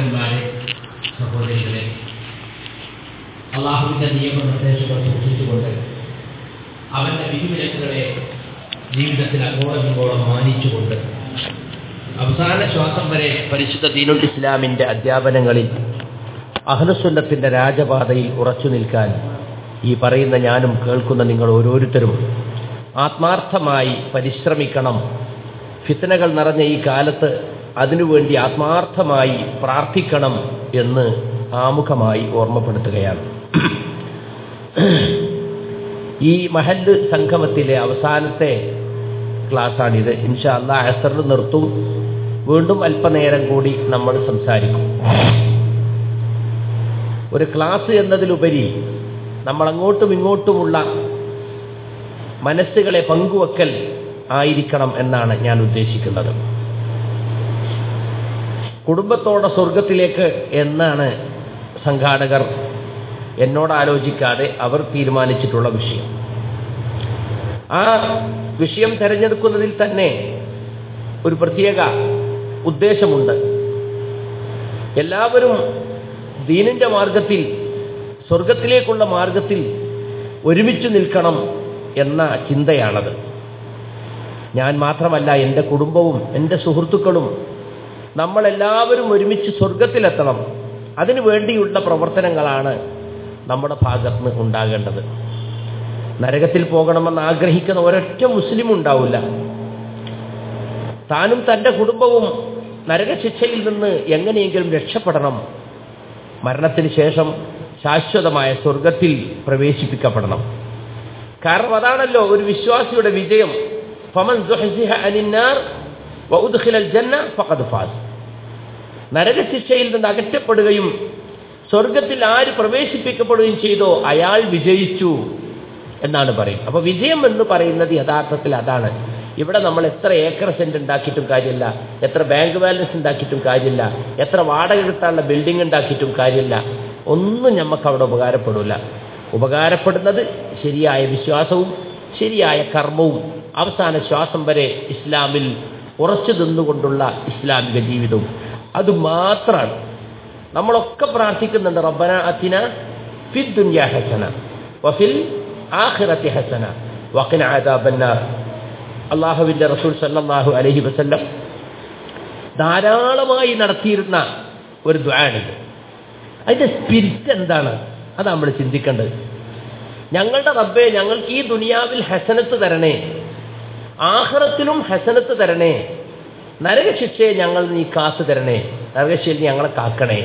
സഹോദരന്മാരെ സഹോദരികളെ അള്ളാഹുവിൻ്റെ നിയമനിർദ്ദേശങ്ങൾ സൂക്ഷിച്ചുകൊണ്ട് അവൻ്റെ വിധിവിലക്കുകളെ ജീവിതത്തിൽ അങ്ങോളം ഇങ്ങോളം മാനിച്ചുകൊണ്ട് അവസാന ശ്വാസം വരെ പരിശുദ്ധ ദീനുൽ ഇസ്ലാമിൻ്റെ അധ്യാപനങ്ങളിൽ അഹ്ലുസുന്നത്തിൻ്റെ രാജപാതയിൽ ഉറച്ചു നിൽക്കാൻ ഈ പറയുന്ന ഞാനും കേൾക്കുന്ന നിങ്ങൾ ഓരോരുത്തരും ആത്മാർത്ഥമായി പരിശ്രമിക്കണം ഫിത്തനകൾ നിറഞ്ഞ ഈ കാലത്ത് അതിനുവേണ്ടി ആത്മാർത്ഥമായി പ്രാർത്ഥിക്കണം എന്ന് ആമുഖമായി ഓർമ്മപ്പെടുത്തുകയാണ് ഈ മഹല്ല് സംഗമത്തിലെ അവസാനത്തെ ക്ലാസ്സാണിത് ഇൻഷാ അല്ലാ അസറിൽ നിർത്തും വീണ്ടും അല്പനേരം കൂടി നമ്മൾ സംസാരിക്കും ഒരു ക്ലാസ് എന്നതിലുപരി നമ്മൾ അങ്ങോട്ടും ഇങ്ങോട്ടുമുള്ള മനസ്സുകളെ പങ്കുവെക്കൽ ആയിരിക്കണം എന്നാണ് ഞാൻ ഉദ്ദേശിക്കുന്നത് കുടുംബത്തോടെ സ്വർഗത്തിലേക്ക് എന്നാണ് സംഘാടകർ എന്നോട് ആലോചിക്കാതെ അവർ തീരുമാനിച്ചിട്ടുള്ള വിഷയം ആ വിഷയം തിരഞ്ഞെടുക്കുന്നതിൽ തന്നെ ഒരു പ്രത്യേക ഉദ്ദേശമുണ്ട് എല്ലാവരും ദീനിന്റെ മാർഗത്തിൽ സ്വർഗത്തിലേക്കുള്ള മാർഗത്തിൽ ഒരുമിച്ച് നിൽക്കണം എന്ന ചിന്തയാണത് ഞാൻ മാത്രമല്ല എൻ്റെ കുടുംബവും എൻ്റെ സുഹൃത്തുക്കളും നമ്മളെല്ലാവരും ഒരുമിച്ച് സ്വർഗത്തിലെത്തണം അതിനു വേണ്ടിയുള്ള പ്രവർത്തനങ്ങളാണ് നമ്മുടെ ഭാഗത്ത് നിന്ന് ഉണ്ടാകേണ്ടത് നരകത്തിൽ പോകണമെന്ന് ആഗ്രഹിക്കുന്ന ഒരൊറ്റ മുസ്ലിം ഉണ്ടാവില്ല താനും തൻ്റെ കുടുംബവും നരകശിക്ഷയിൽ നിന്ന് എങ്ങനെയെങ്കിലും രക്ഷപ്പെടണം മരണത്തിന് ശേഷം ശാശ്വതമായ സ്വർഗത്തിൽ പ്രവേശിപ്പിക്കപ്പെടണം കാരണം അതാണല്ലോ ഒരു വിശ്വാസിയുടെ വിജയം ഫമൻ അനിന്നാർ ജന്ന ഫഖദ് ഫാസ് നരകശിക്ഷയിൽ നിന്ന് അകറ്റപ്പെടുകയും സ്വർഗത്തിൽ ആര് പ്രവേശിപ്പിക്കപ്പെടുകയും ചെയ്തോ അയാൾ വിജയിച്ചു എന്നാണ് പറയും അപ്പൊ വിജയം എന്ന് പറയുന്നത് യഥാർത്ഥത്തിൽ അതാണ് ഇവിടെ നമ്മൾ എത്ര ഏക്കർ സെന്റ് ഉണ്ടാക്കിയിട്ടും കാര്യമില്ല എത്ര ബാങ്ക് ബാലൻസ് ഉണ്ടാക്കിയിട്ടും കാര്യമില്ല എത്ര വാടക കിട്ടാനുള്ള ബിൽഡിംഗ് ഉണ്ടാക്കിയിട്ടും കാര്യമില്ല ഒന്നും നമുക്ക് അവിടെ ഉപകാരപ്പെടില്ല ഉപകാരപ്പെടുന്നത് ശരിയായ വിശ്വാസവും ശരിയായ കർമ്മവും അവസാന ശ്വാസം വരെ ഇസ്ലാമിൽ ഉറച്ചു നിന്നുകൊണ്ടുള്ള ഇസ്ലാമിക ജീവിതവും അത് മാത്രമാണ് നമ്മളൊക്കെ പ്രാർത്ഥിക്കുന്നുണ്ട് റബ്ബന അത്തിന ഫിദ് ദുനിയ ഹസന വഫിൽ ആഖിറത്തി ഹസന വഖിന ആദാബന്നാർ അള്ളാഹുവിൻ്റെ റസൂൽ സല്ലല്ലാഹു അലൈഹി വസല്ലം ധാരാളമായി നടത്തിയിരുന്ന ഒരു ദ്വാണിത് അതിൻ്റെ സ്പിരിറ്റ് എന്താണ് അത് നമ്മൾ ചിന്തിക്കേണ്ടത് ഞങ്ങളുടെ റബ്ബെ ഞങ്ങൾക്ക് ഈ ദുനിയാവിൽ ഹസനത്ത് തരണേ ആഹ്റത്തിലും ഹസനത്ത് തരണേ നരകശിക്ഷയെ ഞങ്ങൾ നീ കാത്തു തരണേ നരകശിക്ഷയിൽ ഞങ്ങളെ കാക്കണേ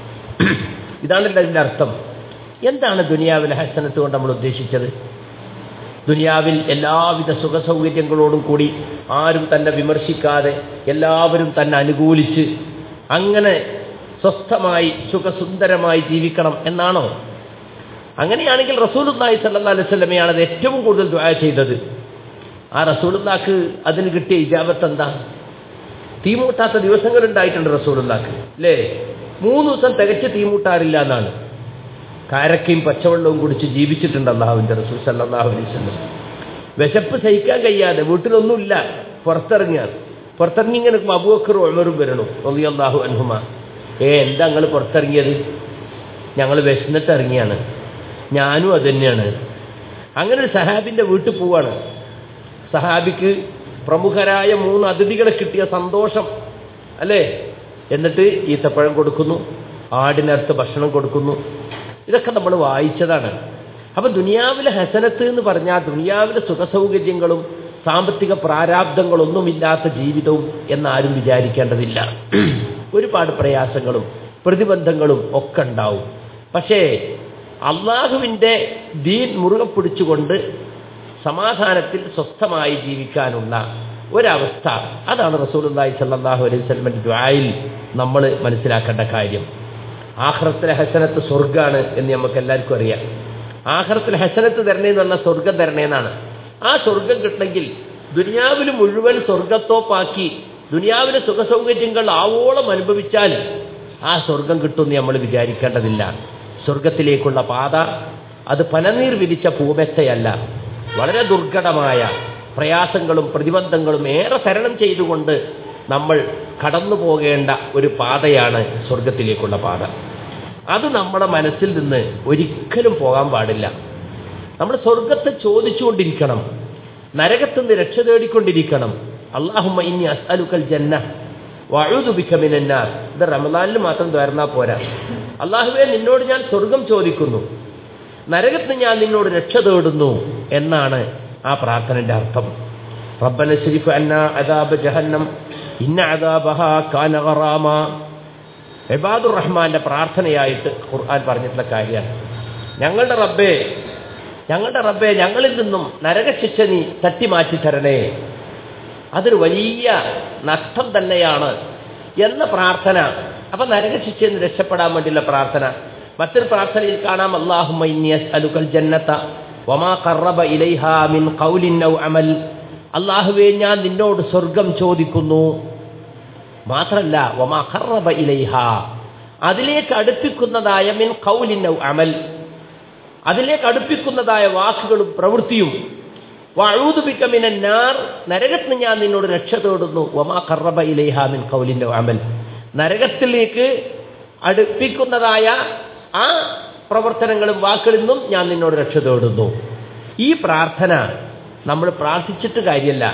ഇതാണല്ലോ അതിൻ്റെ അർത്ഥം എന്താണ് ദുനിയാവിലെ ഹസനത്ത് കൊണ്ട് നമ്മൾ ഉദ്ദേശിച്ചത് ദുനിയാവിൽ എല്ലാവിധ സുഖസൗകര്യങ്ങളോടും കൂടി ആരും തന്നെ വിമർശിക്കാതെ എല്ലാവരും തന്നെ അനുകൂലിച്ച് അങ്ങനെ സ്വസ്ഥമായി സുഖസുന്ദരമായി ജീവിക്കണം എന്നാണോ അങ്ങനെയാണെങ്കിൽ റസൂലുല്ലാഹി സല്ലാ അലൈഹി സ്വലമയാണ് അത് ഏറ്റവും കൂടുതൽ ദ്വായ ചെയ്തത് ആ റസൂലുല്ലാക്ക് അതിന് കിട്ടിയ ഇജാബത്ത് എന്താ തീമൂട്ടാത്ത ദിവസങ്ങൾ ഉണ്ടായിട്ടുണ്ട് റസൂലുല്ലാക്ക് അല്ലേ മൂന്ന് ദിവസം തികച്ച് തീമൂട്ടാറില്ല എന്നാണ് കാരക്കയും പച്ചവെള്ളവും കുടിച്ച് ജീവിച്ചിട്ടുണ്ട് അള്ളാഹുവിൻ്റെ റസൂൽ സല്ലാഹു അലൈഹി സ്വലം വിശപ്പ് സഹിക്കാൻ കഴിയാതെ വീട്ടിലൊന്നുമില്ല പുറത്തിറങ്ങിയാണ് പുറത്തിറങ്ങി ഇങ്ങനെ അബൂക്കറും ഉമറും വരണു ഒന്നി അള്ളാഹു അൻഹുമ ഏ എന്താ നിങ്ങൾ പുറത്തിറങ്ങിയത് ഞങ്ങൾ വിശന്നിട്ട് ഇറങ്ങിയാണ് ഞാനും അത് തന്നെയാണ് അങ്ങനെ ഒരു സഹാബിൻ്റെ വീട്ടിൽ പോവാണ് സഹാബിക്ക് പ്രമുഖരായ മൂന്ന് അതിഥികളെ കിട്ടിയ സന്തോഷം അല്ലേ എന്നിട്ട് ഈത്തപ്പഴം കൊടുക്കുന്നു ആടിനടുത്ത് ഭക്ഷണം കൊടുക്കുന്നു ഇതൊക്കെ നമ്മൾ വായിച്ചതാണ് അപ്പം ദുനിയാവിലെ ഹസനത്ത് എന്ന് പറഞ്ഞാൽ ദുനിയാവിലെ സുഖസൗകര്യങ്ങളും സാമ്പത്തിക പ്രാരാബ്ദങ്ങളൊന്നുമില്ലാത്ത ജീവിതവും എന്നാരും വിചാരിക്കേണ്ടതില്ല ഒരുപാട് പ്രയാസങ്ങളും പ്രതിബന്ധങ്ങളും ഒക്കെ ഉണ്ടാവും പക്ഷേ അള്ളാഹുവിൻ്റെ ദീൻ മുറുകെ പിടിച്ചുകൊണ്ട് സമാധാനത്തിൽ സ്വസ്ഥമായി ജീവിക്കാനുള്ള ഒരവസ്ഥ അതാണ് റസൂലുള്ളാഹി സ്വല്ലല്ലാഹു അലൈഹി വസല്ലമയുടെ ദ്വായിൽ നമ്മൾ മനസ്സിലാക്കേണ്ട കാര്യം ആഹ്റത്തിലെ ഹസനത്ത് സ്വർഗ്ഗാണ് എന്ന് നമുക്ക് എല്ലാവർക്കും അറിയാം ആഹ്റത്തിൽ ഹസനത്ത് തരണേന്ന് പറഞ്ഞാൽ സ്വർഗം തരണേന്നാണ് ആ സ്വർഗം കിട്ടണമെങ്കിൽ ദുനിയാവിൽ മുഴുവൻ സ്വർഗത്തോപ്പാക്കി ദുനിയാവിലെ സുഖസൗകര്യങ്ങൾ ആവോളം അനുഭവിച്ചാൽ ആ സ്വർഗം കിട്ടുമെന്ന് നമ്മൾ വിചാരിക്കേണ്ടതില്ല സ്വർഗത്തിലേക്കുള്ള പാത അത് പനനീർ വിരിച്ച പൂമെത്തയല്ല വളരെ ദുർഘടമായ പ്രയാസങ്ങളും പ്രതിബന്ധങ്ങളും ഏറെ തരണം ചെയ്തുകൊണ്ട് നമ്മൾ കടന്നു പോകേണ്ട ഒരു പാതയാണ് സ്വർഗത്തിലേക്കുള്ള പാത അത് നമ്മുടെ മനസ്സിൽ നിന്ന് ഒരിക്കലും പോകാൻ പാടില്ല നമ്മൾ സ്വർഗത്തെ ചോദിച്ചുകൊണ്ടിരിക്കണം നരകത്തിൽ നിന്ന് രക്ഷ തേടിക്കൊണ്ടിരിക്കണം അള്ളാഹുമ്മ ഇനി അസ്അലുക്കൽ ജന്ന വഴുതുബിക്കമിനാർ ഇത് റമദാനിൽ മാത്രം തുറന്നാ പോരാ അള്ളാഹുവെ നിന്നോട് ഞാൻ സ്വർഗം ചോദിക്കുന്നു നരകത്തിന് ഞാൻ നിന്നോട് രക്ഷ തേടുന്നു എന്നാണ് ആ പ്രാർത്ഥനയുടെ അർത്ഥം റബ്ബന ശരിഫ് അന്ന അദാബ് ജഹന്നം ഇന്ന അദാബഹ കാന ഗറാമ ഇബാദുർ റഹ്മാന്റെ പ്രാർത്ഥനയായിട്ട് ഖുർആൻ പറഞ്ഞിട്ടുള്ള കാര്യമാണ് ഞങ്ങളുടെ റബ്ബേ ഞങ്ങളുടെ റബ്ബേ ഞങ്ങളിൽ നിന്നും നരകശിക്ഷ നീ തട്ടിമാറ്റി തരണേ അതൊരു വലിയ നഷ്ടം തന്നെയാണ് എന്ന പ്രാർത്ഥന അപ്പൊ നരകശിക്ഷയിൽ നിന്ന് രക്ഷപ്പെടാൻ വേണ്ടിയുള്ള പ്രാർത്ഥന മറ്റൊരു പ്രാർത്ഥനയിൽ കാണാം അള്ളാഹുമ്മ ഇന്നി അസ്അലുക്കൽ ജന്നത വമാ ഖറബ ഇലൈഹാ മിൻ ഖൗലിൻ ഔ അമൽ അള്ളാഹുവേ ഞാൻ നിന്നോട് സ്വർഗം ചോദിക്കുന്നു മാത്രല്ല വമാ ഖറബ ഇലൈഹ അതിലേക്ക് അടുപ്പിക്കുന്നതായ മിൻ ഖൗലിൻ ഔ അമൽ അതിലേക്ക് അടുപ്പിക്കുന്നതായ വാക്കുകളും പ്രവൃത്തിയും വഴൂതുപിക്കമിനാർ നരകത്തിന് ഞാൻ നിന്നോട് രക്ഷ തേടുന്നു വമാ ഖറബ ഇലൈഹ മിൻ ഖൗലിൻ ഔ അമൽ നരകത്തിലേക്ക് അടുപ്പിക്കുന്നതായ ആ പ്രവർത്തനങ്ങളും വാക്കുകളിൽ നിന്നും ഞാൻ നിന്നോട് രക്ഷ തേടുന്നു ഈ പ്രാർത്ഥന നമ്മൾ പ്രാർത്ഥിച്ചിട്ട് കാര്യമല്ല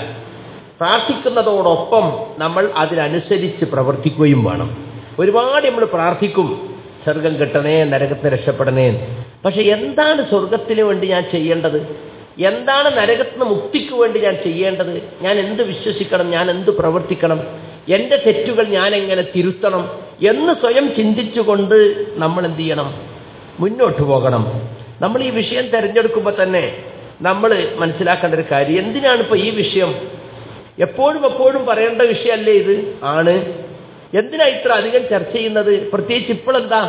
പ്രാർത്ഥിക്കുന്നതോടൊപ്പം നമ്മൾ അതിനനുസരിച്ച് പ്രവർത്തിക്കുകയും വേണം ഒരുപാട് നമ്മൾ പ്രാർത്ഥിക്കും സ്വർഗം കിട്ടണേ നരകത്തിന് രക്ഷപ്പെടണേ പക്ഷെ എന്താണ് സ്വർഗത്തിന് വേണ്ടി ഞാൻ ചെയ്യേണ്ടത് എന്താണ് നരകത്തിന് മുക്തിക്ക് വേണ്ടി ഞാൻ ചെയ്യേണ്ടത് ഞാൻ എന്ത് വിശ്വസിക്കണം ഞാൻ എന്ത് പ്രവർത്തിക്കണം എൻ്റെ തെറ്റുകൾ ഞാൻ എങ്ങനെ തിരുത്തണം എന്ന് സ്വയം ചിന്തിച്ചുകൊണ്ട് നമ്മൾ എന്ത് ചെയ്യണം മുന്നോട്ട് പോകണം നമ്മൾ ഈ വിഷയം തിരഞ്ഞെടുക്കുമ്പോൾ തന്നെ നമ്മൾ മനസ്സിലാക്കേണ്ട ഒരു കാര്യം എന്തിനാണ് ഇപ്പോൾ ഈ വിഷയം എപ്പോഴും എപ്പോഴും പറയേണ്ട വിഷയമല്ലേ ഇത് ആണ് എന്തിനാ ഇത്ര അധികം ചർച്ച ചെയ്യുന്നത് പ്രത്യേകിച്ച് ഇപ്പോഴെന്താ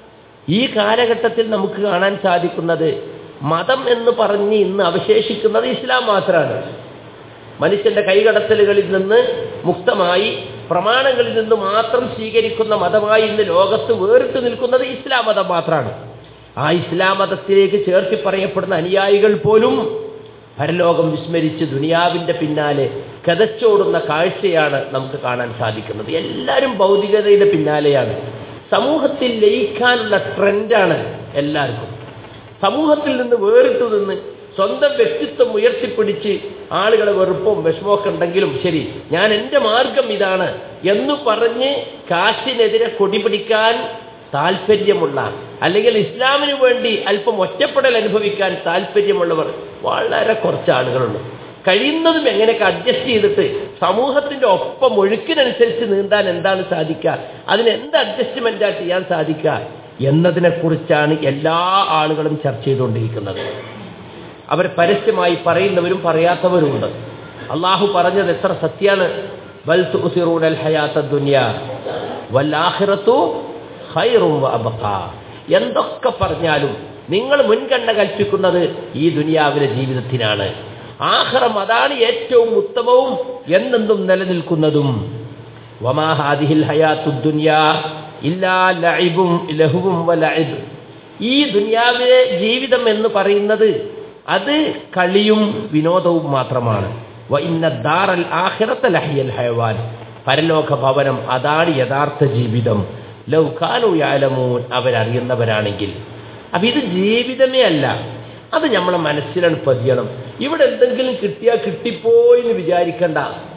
ഈ കാലഘട്ടത്തിൽ നമുക്ക് കാണാൻ സാധിക്കുന്നത് മതം എന്ന് പറഞ്ഞ് ഇന്ന് അവശേഷിക്കുന്നത് ഇസ്ലാം മാത്രമാണ് മനുഷ്യന്റെ കൈകടത്തലുകളിൽ നിന്ന് മുക്തമായി പ്രമാണങ്ങളിൽ നിന്ന് മാത്രം സ്വീകരിക്കുന്ന മതമായി ഇന്ന് ലോകത്ത് വേറിട്ട് നിൽക്കുന്നത് ഇസ്ലാം മതം മാത്രമാണ് ആ ഇസ്ലാം മതത്തിലേക്ക് ചേർത്തി പറയപ്പെടുന്ന അനുയായികൾ പോലും പരലോകം വിസ്മരിച്ച് ദുനിയാവിന്റെ പിന്നാലെ കതച്ചോടുന്ന കാഴ്ചയാണ് നമുക്ക് കാണാൻ സാധിക്കുന്നത് എല്ലാവരും ഭൗതികതയുടെ പിന്നാലെയാണ് സമൂഹത്തിൽ ലയിക്കാനുള്ള ട്രെൻഡാണ് എല്ലാവർക്കും സമൂഹത്തിൽ നിന്ന് വേറിട്ടു നിന്ന് സ്വന്തം വ്യക്തിത്വം ഉയർത്തിപ്പിടിച്ച് ആളുകളെ വെറുപ്പും വിഷമമൊക്കെ ഉണ്ടെങ്കിലും ശരി ഞാൻ എൻ്റെ മാർഗം ഇതാണ് എന്ന് പറഞ്ഞ് കാശിനെതിരെ കൊടി പിടിക്കാൻ താല്പര്യമുള്ള അല്ലെങ്കിൽ ഇസ്ലാമിന് വേണ്ടി അല്പം ഒറ്റപ്പെടൽ അനുഭവിക്കാൻ താല്പര്യമുള്ളവർ വളരെ കുറച്ച് ആളുകളുള്ളൂ കഴിയുന്നതും എങ്ങനെയൊക്കെ അഡ്ജസ്റ്റ് ചെയ്തിട്ട് സമൂഹത്തിന്റെ ഒപ്പം ഒഴുക്കിനനുസരിച്ച് നീന്താൻ എന്താണ് സാധിക്കുക അതിന് എന്ത് അഡ്ജസ്റ്റ്മെന്റാ ചെയ്യാൻ സാധിക്കുക എന്നതിനെക്കുറിച്ചാണ് എല്ലാ ആളുകളും ചർച്ച ചെയ്തുകൊണ്ടിരിക്കുന്നത് അവർ പരസ്യമായി പറയുന്നവരും പറയാത്തവരുമുണ്ട് അള്ളാഹു പറഞ്ഞത് എത്ര സത്യാണ് ബൽ തുസിറൂനൽ ഹയാത്ത ദുനിയ വല്ലാഹിറത്തു ഖൈറും വഅബ്ഖാ എന്തൊക്കെ പറഞ്ഞാലും നിങ്ങൾ മുൻഗണന കൽപ്പിക്കുന്നത് ഈ ദുനിയാവിലെ ജീവിതത്തിനാണ് ആഹ്റം അതാണ് ഏറ്റവും ഉത്തമവും എന്നെന്തും നിലനിൽക്കുന്നതും വമാ ഹാദിഹിൽ ഹയാത്തു ദുനിയ ഇല്ലാ ലഇബും ലഹുവും വലഇബ് ഈ ദുനിയാവിലെ ജീവിതം എന്ന് പറയുന്നത് അത് കളിയും വിനോദവും മാത്രമാണ് വ ഇന്ന ദാറൽ ആഖിറത്ത ലഹിയൽ ഹയവാൻ പരലോക ഭവനം അതാണ് യഥാർത്ഥ ജീവിതം ലൗ കാനു യാലമൂൻ അവരറിയുന്നവരാണെങ്കിൽ അപ്പൊ ഇത് ജീവിതമേ അല്ല അത് നമ്മളെ മനസ്സിലാണ് പതിയണം ഇവിടെ എന്തെങ്കിലും കിട്ടിയാൽ കിട്ടിപ്പോയി എന്ന് വിചാരിക്കണ്ട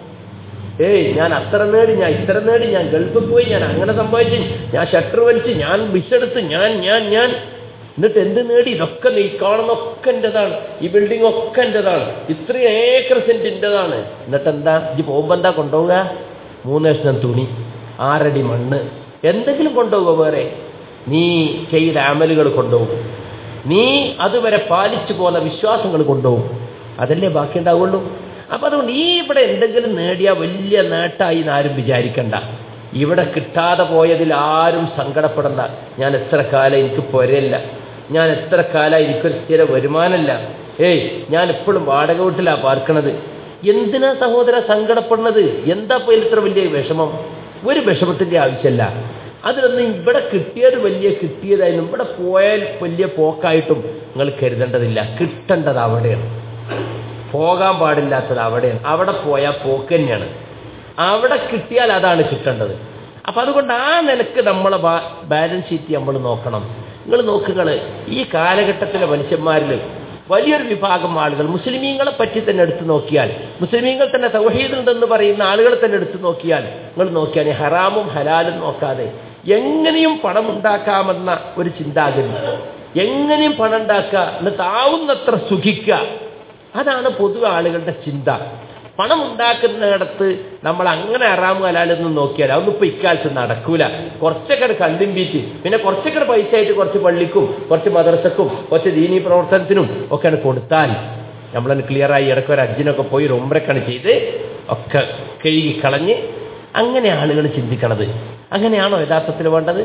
ഏയ് ഞാൻ അത്ര നേടി ഞാൻ ഇത്ര നേടി ഞാൻ ഗൾഫിൽ പോയി ഞാൻ അങ്ങനെ സംഭവിച്ചു ഞാൻ ഷട്ടർ വലിച്ച് ഞാൻ ബിസെടുത്ത് ഞാൻ ഞാൻ ഞാൻ എന്നിട്ട് എന്ത് നേടി ഇതൊക്കെ നീ കാണുന്നൊക്കെ എൻ്റെതാണ് ഈ ബിൽഡിംഗ് ഒക്കെ എൻ്റെതാണ് ഇത്രയും ഏക്കർ സെന്റ് എൻ്റെതാണ് എന്നിട്ട് എന്താ ഇത് പോകുമ്പോൾ എന്താ കൊണ്ടുപോവുക മൂന്ന് ലക്ഷം തുണി ആറടി മണ്ണ് എന്തെങ്കിലും കൊണ്ടുപോകുക വേറെ നീ ചെയ്ത അമലുകൾ കൊണ്ടുപോകും നീ അതുവരെ പാലിച്ചു പോന്ന വിശ്വാസങ്ങൾ കൊണ്ടുപോകും അതല്ലേ ബാക്കി ഉണ്ടാവുള്ളൂ അപ്പൊ അതുകൊണ്ട് ഈ ഇവിടെ എന്തെങ്കിലും നേടിയ വലിയ നേട്ടമായി ആരും വിചാരിക്കണ്ട ഇവിടെ കിട്ടാതെ പോയതിൽ ആരും സങ്കടപ്പെടണ്ട ഞാൻ എത്ര കാലം എനിക്ക് പൊരയില്ല ഞാൻ എത്ര കാലം എനിക്കൊരു സ്ഥിര വരുമാനമല്ല ഏയ് ഞാൻ എപ്പോഴും വാടക വീട്ടിലാണ് പാർക്കണത് എന്തിനാ സഹോദര സങ്കടപ്പെടുന്നത് എന്താ പോയി ഇത്ര വലിയ വിഷമം ഒരു വിഷമത്തിന്റെ ആവശ്യമല്ല അതിലൊന്നും ഇവിടെ കിട്ടിയത് വലിയ കിട്ടിയതായാലും ഇവിടെ പോയാൽ വലിയ പോക്കായിട്ടും നിങ്ങൾ കരുതേണ്ടതില്ല കിട്ടേണ്ടത് അവിടെയാണ് പോകാൻ പാടില്ലാത്തത് അവിടെയാണ് അവിടെ പോയാൽ പോക്ക് തന്നെയാണ് അവിടെ കിട്ടിയാൽ അതാണ് കിട്ടേണ്ടത് അപ്പൊ അതുകൊണ്ട് ആ നിലക്ക് നമ്മളെ ബാ- ബാലൻസ് ഷീറ്റ് നമ്മൾ നോക്കണം നിങ്ങൾ നോക്കുകൾ ഈ കാലഘട്ടത്തിലെ മനുഷ്യന്മാരിൽ വലിയൊരു വിഭാഗം ആളുകൾ മുസ്ലിമീങ്ങളെ പറ്റി തന്നെ എടുത്തു നോക്കിയാൽ മുസ്ലിമീങ്ങൾ തന്നെ തൗഹീദുണ്ടെന്ന് പറയുന്ന ആളുകളെ തന്നെ എടുത്തു നോക്കിയാൽ നിങ്ങൾ നോക്കിയാൽ ഈ ഹറാമും ഹലാലും നോക്കാതെ എങ്ങനെയും പണം ഉണ്ടാക്കാമെന്ന ഒരു ചിന്താഗതി എങ്ങനെയും പണം ഉണ്ടാക്കുക എന്നിട്ട് ആവുന്നത്ര സുഖിക്കുക അതാണ് പൊതു ആളുകളുടെ ചിന്ത പണം ഉണ്ടാക്കുന്നിടത്ത് നമ്മൾ അങ്ങനെ അറാമു ഹലാലൊന്നും നോക്കിയാൽ അതൊന്നും ഇപ്പൊ ഇക്കാലത്ത് നടക്കൂല കുറച്ചൊക്കെ കണ്ടും ബീച്ച് പിന്നെ കുറച്ചൊക്കെ പൈസ ആയിട്ട് കുറച്ച് പള്ളിക്കും കുറച്ച് മദ്രസക്കും കുറച്ച് ദീനീ പ്രവർത്തനത്തിനും ഒക്കെയാണ് കൊടുത്താൽ നമ്മളത് ക്ലിയറായി ഇടയ്ക്ക് ഒരു അജ്ജിനൊക്കെ പോയി ഒരു ഉമ്രക്കാണ് ചെയ്ത് ഒക്കെ കഴുകി കളഞ്ഞ് അങ്ങനെ ആളുകൾ ചിന്തിക്കണത് അങ്ങനെയാണോ യഥാർത്ഥത്തിൽ വേണ്ടത്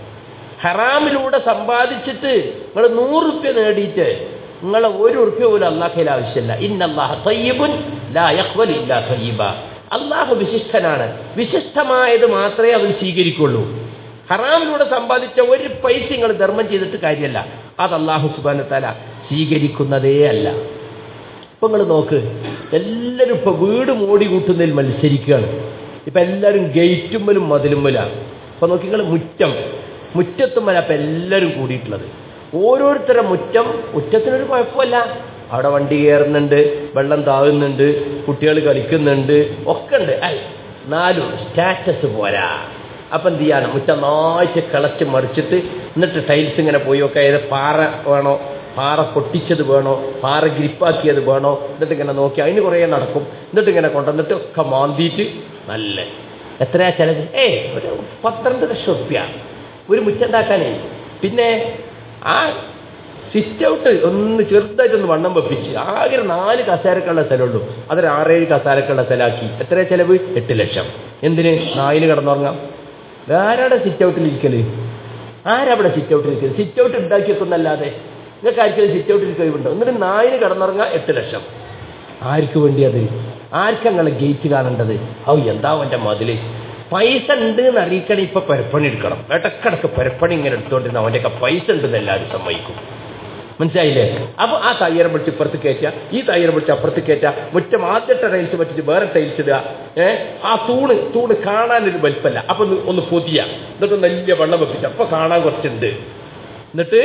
ഹറാമിലൂടെ സമ്പാദിച്ചിട്ട് നിങ്ങൾ നൂറ് റുപ്യ നേടിയിട്ട് നിങ്ങളെ ഒരു റുപ്യ പോലും അള്ളാഹയിൽ ആവശ്യമില്ല ഇന്നല്ലാഹ തയ്യബുൻ ലാ യഖ്ബൽ ഇല്ലാ തയ്യിബ അള്ളാഹു വിശിഷ്ടനാണ് വിശിഷ്ടമായത് മാത്രമേ അവൻ സ്വീകരിക്കുള്ളൂ ഹറാമിലൂടെ സമ്പാദിച്ച ഒരു പൈസ നിങ്ങൾ ധർമ്മം ചെയ്തിട്ട് കാര്യമല്ല അത് അള്ളാഹു സുബാന തല സ്വീകരിക്കുന്നതേ അല്ല ഇപ്പൊ നിങ്ങൾ നോക്ക് എല്ലാവരും ഇപ്പൊ വീട് മോടി കൂട്ടുന്നതിൽ മത്സരിക്കുകയാണ് ഇപ്പൊ എല്ലാവരും ഗേറ്റുമ്മലും മതിലുമ്മലാണ് ഇപ്പൊ നോക്കി നിങ്ങൾ മുറ്റം മുറ്റത്തുമ്മല ഇപ്പൊ എല്ലാവരും കൂടിയിട്ടുള്ളത് ഓരോരുത്തരുടെ മുറ്റം മുറ്റത്തിനൊരു കുഴപ്പമില്ല അവിടെ വണ്ടി കയറുന്നുണ്ട് വെള്ളം താഴുന്നുണ്ട് കുട്ടികൾ കളിക്കുന്നുണ്ട് ഒക്കെ ഉണ്ട് ഐ നാലും സ്റ്റാറ്റസ് പോരാ അപ്പം എന്ത് ചെയ്യാണ് മുറ്റം നന്നായിട്ട് കിളച്ച് മറിച്ചിട്ട് എന്നിട്ട് ടൈൽസ് ഇങ്ങനെ പോയി ഒക്കെ ഏത് പാറ വേണോ പാറ പൊട്ടിച്ചത് വേണോ പാറ ഗ്രിപ്പാക്കിയത് വേണോ എന്നിട്ട് ഇങ്ങനെ നോക്കി അതിന് കുറേ നടക്കും എന്നിട്ട് ഇങ്ങനെ കൊണ്ടുവന്നിട്ട് ഒക്കെ മാന്തിയിട്ട് നല്ല എത്രയാ ചിലത് ഏ ഒരു പന്ത്രണ്ട് ലക്ഷം റുപ്യ ഒരു മുറ്റുണ്ടാക്കാനേ പിന്നെ ആ സിറ്റ് ഔട്ട് ഒന്ന് ചെറുതായിട്ടൊന്ന് വണ്ണം വെപ്പിച്ച് ആകെ ഒരു നാല് കസേരക്കുള്ള സ്ഥലമുള്ളൂ അതൊരു ആറേഴ് കസേരക്കുള്ള സ്ഥലമാക്കി എത്ര ചെലവ് എട്ട് ലക്ഷം എന്തിന് നായിന് കിടന്നുറങ്ങാം ആരാടെ സിറ്റ് ഔട്ടിൽ ഇരിക്കല് ആരവിടെ സിറ്റ് ഔട്ടിൽ ഇരിക്കല് സിറ്റ് ഔട്ട് ഉണ്ടാക്കി വെക്കുന്നല്ലാതെ നിങ്ങൾക്ക് ആർക്കും സിറ്റ് ഔട്ടിൽ കഴിവുണ്ടോ എന്നിട്ട് നായിന് കിടന്നുറങ്ങാം എട്ട് ലക്ഷം ആർക്ക് വേണ്ടിയത് ആർക്കങ്ങളെ ഗേറ്റ് കാണേണ്ടത് ഔ എന്താ അവൻ്റെ മതില് പൈസ ഉണ്ട് എന്ന് അറിയിക്കണം ഇപ്പൊ പെരപ്പണി എടുക്കണം ഇടക്കിടക്ക് പെരപ്പണി ഇങ്ങനെ എടുത്തോണ്ടിരുന്ന അവൻ്റെയൊക്കെ പൈസ ഉണ്ടെന്ന് എല്ലാവരും സമ്മതിക്കും മനസ്സിലായില്ലേ അപ്പൊ ആ തയ്യറ പിടിച്ച് ഇപ്പുറത്ത് കയറ്റുക ഈ തയ്യറ പിടിച്ച് അപ്പുറത്ത് കയറ്റുക മുറ്റം ആദ്യത്തെ ടൈൽസ് പറ്റിച്ച് വേറെ ടൈൽസ് ഇടുക ഏ ആ തൂണ് തൂണ് കാണാനൊരു വലിപ്പല്ല അപ്പൊ ഒന്ന് ഒന്ന് പൊതിയ എന്നിട്ട് വലിയ വെള്ളം വെപ്പിച്ച അപ്പൊ കാണാൻ കുറച്ചുണ്ട് എന്നിട്ട്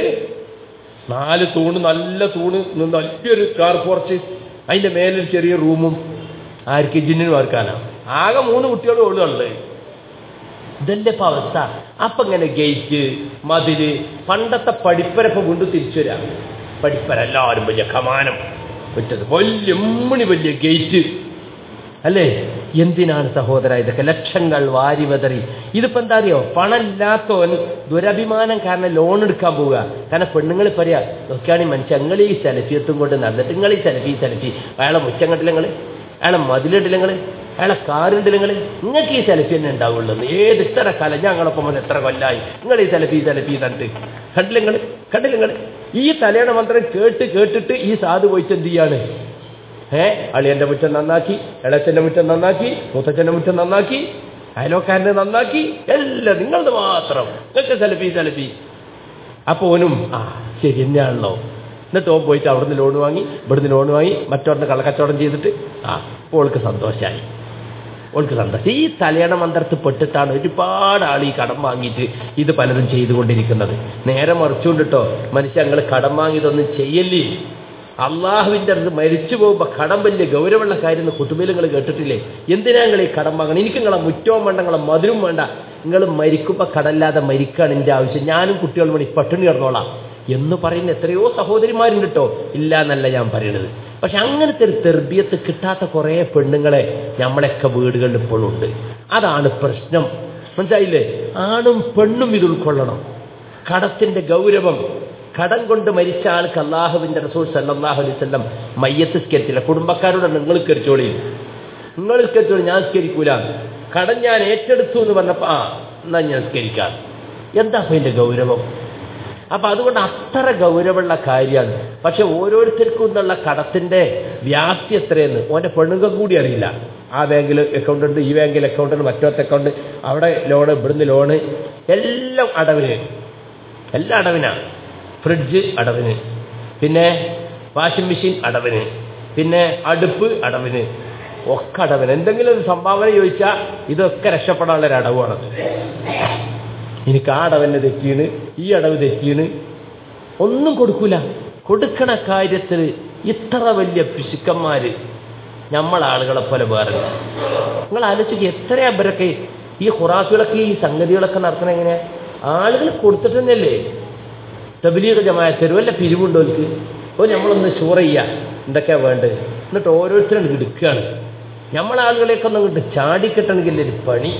നാല് തൂണ് നല്ല തൂണ് നിന്ന് വലിയൊരു കാർ പോർച്ച് അതിന്റെ മേലൊരു ചെറിയ റൂമും ആർക്ക് ജിന്നിനും ആർക്കാനാ ആകെ മൂന്ന് കുട്ടികളും ഉള്ളത് ഇതല്ലേ ഇപ്പൊ അവസ്ഥ അപ്പൊ ഇങ്ങനെ ഗേറ്റ് മതില് പണ്ടത്തെ പഠിപ്പരപ്പ് കൊണ്ട് തിരിച്ചു വരാം പഠിപ്പര എല്ലാവരും വലിയ കമാനം പറ്റത് വലിയ ഉമ്മണി വലിയ ഗേറ്റ് അല്ലേ എന്തിനാണ് സഹോദര ഇതൊക്കെ ലക്ഷങ്ങൾ വാരി വെതറി ഇതിപ്പോ എന്താ അറിയോ പണമില്ലാത്തവൻ ദുരഭിമാനം കാരണം ലോൺ എടുക്കാൻ പോവുക കാരണം പെണ്ണുങ്ങൾ പറയാ നോക്കിയാണ് മനുഷ്യൻ നിങ്ങൾ ഈ സെലഫിയത്തും കൊണ്ട് നടന്നിട്ട് നിങ്ങൾ ഈ സെലഫി സെലഫി അയാളെ മുറ്റം കണ്ടില്ല നിങ്ങൾ അയാളെ മതിലിട്ടില്ല നിങ്ങൾ അയാളെ കാറുണ്ടില്ല നിങ്ങൾ നിങ്ങൾക്ക് ഈ സെലഫി തന്നെ ഉണ്ടാവുള്ളൂ ഏത് ഇത്ര കാലം ഞങ്ങളൊപ്പം വന്ന് എത്ര കൊല്ലായി നിങ്ങൾ ഈ സെലഫി സെലഫി കണ്ടിട്ട് കണ്ടില്ല നിങ്ങൾ കണ്ടില്ല നിങ്ങൾ ഈ തലയുടെ മന്ത്രം കേട്ട് കേട്ടിട്ട് ഈ സാധു പോയിട്ട് എന്ത് ചെയ്യാണ് ഏ അളിയന്റെ മുറ്റം നന്നാക്കി ഇളച്ചന്റെ മുറ്റം നന്നാക്കി മുത്തച്ഛന്റെ മുറ്റം നന്നാക്കി അയലോക്കാരനെ നന്നാക്കി എല്ലാം നിങ്ങളത് മാത്രം നിങ്ങൾക്ക് സെലഫി സെലഫി അപ്പൊ ഓനും ആ ശരി തന്നെയാണല്ലോ എന്നിട്ട് ഓൻ പോയിട്ട് അവിടുന്ന് ലോൺ വാങ്ങി ഇവിടുന്ന് ലോൺ വാങ്ങി മറ്റൊന്ന് കള്ളക്കച്ചവടം ചെയ്തിട്ട് ആ ഓൾക്ക് സന്തോഷമായി ഓൾക്ക് സന്തോഷം ഈ തലയണ മന്ത്രത്തിൽ പെട്ടിട്ടാണ് ഒരുപാട് ആൾ ഈ കടം വാങ്ങിയിട്ട് ഇത് പലതും ചെയ്തുകൊണ്ടിരിക്കുന്നത് നേരെ മറിച്ചുകൊണ്ടിട്ടോ മനുഷ്യ ഞങ്ങൾ കടം വാങ്ങിയതൊന്നും ചെയ്യല്ലേ അള്ളാഹുവിൻ്റെ അടുത്ത് മരിച്ചു പോകുമ്പോൾ കടം വലിയ ഗൗരവമുള്ള കാര്യം എന്ന് കുട്ടുബയിൽ നിങ്ങൾ കേട്ടിട്ടില്ലേ എന്തിനാ നിങ്ങൾ ഈ കടം വാങ്ങണം എനിക്ക് നിങ്ങളെ മുറ്റവും വേണ്ട നിങ്ങളെ മധുരം വേണ്ട നിങ്ങൾ മരിക്കുമ്പോൾ കടല്ലാതെ മരിക്കാണ് എൻ്റെ ആവശ്യം ഞാനും കുട്ടികളും വേണ്ടി പട്ടിണി കിടന്നോളാം എന്ന് പറയുന്ന എത്രയോ സഹോദരിമാരുണ്ട് കേട്ടോ ഇല്ല എന്നല്ല ഞാൻ പറയണത് പക്ഷെ അങ്ങനത്തെ ഒരു തെർബിയത്ത് കിട്ടാത്ത കുറേ പെണ്ണുങ്ങളെ നമ്മളൊക്കെ വീടുകളിൽ ഇപ്പോഴും ഉണ്ട് അതാണ് പ്രശ്നം മനസ്സിലായില്ലേ ആണും പെണ്ണും ഇത് ഉൾക്കൊള്ളണം കടത്തിന്റെ ഗൗരവം കടം കൊണ്ട് മരിച്ച ആൾക്ക് അള്ളാഹുവിന്റെ റസൂൽ സല്ലാഹു അലൈഹി സ്വല്ലം മയ്യത്ത് സ്കരിച്ചില്ല കുടുംബക്കാരോട് നിങ്ങൾ സ്കരിച്ചോളി നിങ്ങൾ സ്കരിച്ചോളി ഞാൻ സ്കരിക്കൂല കടം ഞാൻ ഏറ്റെടുത്തു എന്ന് പറഞ്ഞപ്പോ ആ എന്നാ ഞാൻ സ്കരിക്കാം എന്താ അപ്പൊ ഇതിന്റെ ഗൗരവം അപ്പൊ അതുകൊണ്ട് അത്ര ഗൗരവമുള്ള കാര്യമാണ് പക്ഷെ ഓരോരുത്തർക്കും എന്നുള്ള കടത്തിന്റെ വ്യാപ്തി എത്രയെന്ന് ഓന്റെ പെണ്ണുങ്ങൾ കൂടി അറിയില്ല ആ ബാങ്കിൽ അക്കൗണ്ട് ഉണ്ട് ഈ ബാങ്കിൽ അക്കൗണ്ട് ഉണ്ട് മറ്റോത്തെ അക്കൗണ്ട് അവിടെ ലോണ് ഇവിടുന്ന് ലോണ് എല്ലാം അടവിന് എല്ലാം അടവിനാണ് ഫ്രിഡ്ജ് അടവിന് പിന്നെ വാഷിംഗ് മെഷീൻ അടവിന് പിന്നെ അടുപ്പ് അടവിന് ഒക്കെ അടവൻ എന്തെങ്കിലും ഒരു സംഭാവന ചോദിച്ചാൽ ഇതൊക്കെ രക്ഷപ്പെടാനുള്ള ഒരു അടവാണ് എനിക്ക് ആ അടവന്നെ തെറ്റീണ് ഈ അടവ് തെറ്റീണ് ഒന്നും കൊടുക്കൂല കൊടുക്കണ കാര്യത്തിൽ ഇത്ര വലിയ പിശുക്കന്മാര് നമ്മളെ ആളുകളെ പോലെ വേറെ ഇല്ല. നിങ്ങൾ ആലോചിക്കുക എത്ര അവരൊക്കെ ഈ ഹുറാസുകളൊക്കെ ഈ സംഗതികളൊക്കെ നടത്തണ എങ്ങനെ ആളുകൾ കൊടുത്തിട്ട് തന്നെയല്ലേ തബലീഗ് ജമായത്തരും വല്ല പിരിവുണ്ടോ അവർക്ക് ഓ നമ്മളൊന്ന് ഷുവർ ചെയ്യുക എന്തൊക്കെയാ വേണ്ടത് എന്നിട്ട് ഓരോരുത്തരും എടുക്കുകയാണ് നമ്മളെ ആളുകളെയൊക്കെ ഒന്ന് അങ്ങോട്ട് ചാടിക്കിട്ടണമെങ്കിൽ ഒരു പണി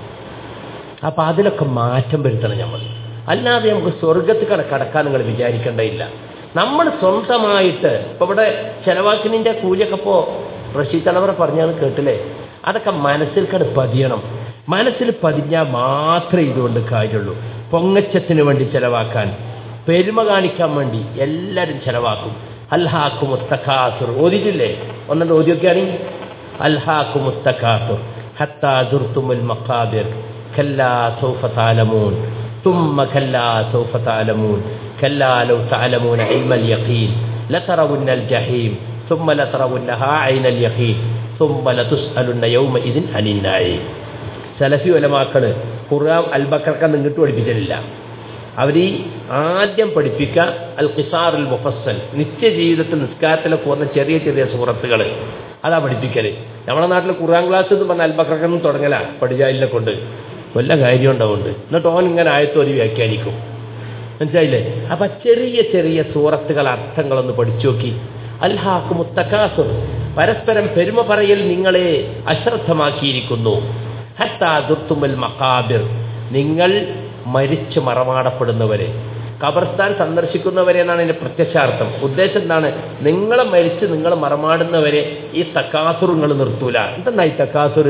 അപ്പൊ അതിലൊക്കെ മാറ്റം വരുത്തണം നമ്മൾ അല്ലാതെ നമുക്ക് സ്വർഗത്തിൽ കട കടക്കാൻ നിങ്ങൾ വിചാരിക്കേണ്ടയില്ല നമ്മൾ സ്വന്തമായിട്ട് ഇപ്പൊ ഇവിടെ ചെലവാക്കിനിന്റെ കൂലിയൊക്കെ ഇപ്പോ റഷീദ് തലവറ പറഞ്ഞാൽ കേട്ടില്ലേ അതൊക്കെ മനസ്സിൽ കണ്ട് പതിയണം മനസ്സിൽ പതിഞ്ഞാൽ മാത്രമേ ഇതുകൊണ്ട് കാര്യമുള്ളൂ പൊങ്ങച്ചത്തിന് വേണ്ടി ചെലവാക്കാൻ പെരുമ കാണിക്കാൻ വേണ്ടി എല്ലാവരും ചെലവാക്കും അൽഹാക്കും മുത്തഖാസുർ ഓതിയിട്ടില്ലേ ഒന്നുണ്ട് ഓതിയൊക്കെയാണെങ്കിൽ അൽഹാക്കും മുത്തഖാസുർ ഹത്താ ദുർത്തുമുൽ മഖാബിർ كلا سوف تعلمون ثم كلا سوف تعلمون كلا لو تعلمون علم اليقين لترون الجحيم ثم لترونها عين اليقين ثم لتسألن يومئذ عن النعيم സലഫി ഒലമാക്കള് ഖുർആൻ അൽബക്കർക്ക് നിങ്ങിട്ട് പഠിപ്പിച്ചിട്ടില്ല അവർ ഈ ആദ്യം പഠിപ്പിക്കുക അൽ ഖിസാറുൽ മുഫස්සൽ നിത്യജീവിതത്തിൽ നിസ്കാരത്തിലൊക്കെ വന്ന ചെറിയ ചെറിയ സൂറത്തുകൾ അതാ പഠിപ്പിക്കല് നമ്മുടെ നാട്ടിൽ ഖുർആൻ ക്ലാസ് എന്ന് പറഞ്ഞാൽ അൽബക്കർക്കൊന്നും തുടങ്ങല പഠിജാലിനെ കൊണ്ട് വല്ല കാര്യം ഉണ്ടാവുന്നുണ്ട് എന്നിട്ട് ഓൻ ഇങ്ങനെ ആയത്തോരി വ്യാഖ്യാനിക്കും മനസ്സിലായില്ലേ അപ്പൊ ചെറിയ ചെറിയ സൂറത്തുകൾ അർത്ഥങ്ങളൊന്ന് പഠിച്ചു നോക്കി അൽഹാക്ക് മുത്തക്കാസുർ പരസ്പരം പെരുമ പറയൽ നിങ്ങളെ അശ്രദ്ധമാക്കിയിരിക്കുന്നു ഹത്താ ദുർത്തുമൽ മക്കാബിർ നിങ്ങൾ മരിച്ചു മറമാടപ്പെടുന്നവരെ ഖബർസ്ഥാൻ സന്ദർശിക്കുന്നവരെ എന്നാണ് ഇതിന്റെ പ്രത്യക്ഷാർത്ഥം ഉദ്ദേശം എന്താണ് നിങ്ങളെ മരിച്ച് നിങ്ങൾ മറമാടുന്നവരെ ഈ തക്കാസുർ നിങ്ങൾ നിർത്തൂല എന്തെന്നാ ഈ തക്കാസുർ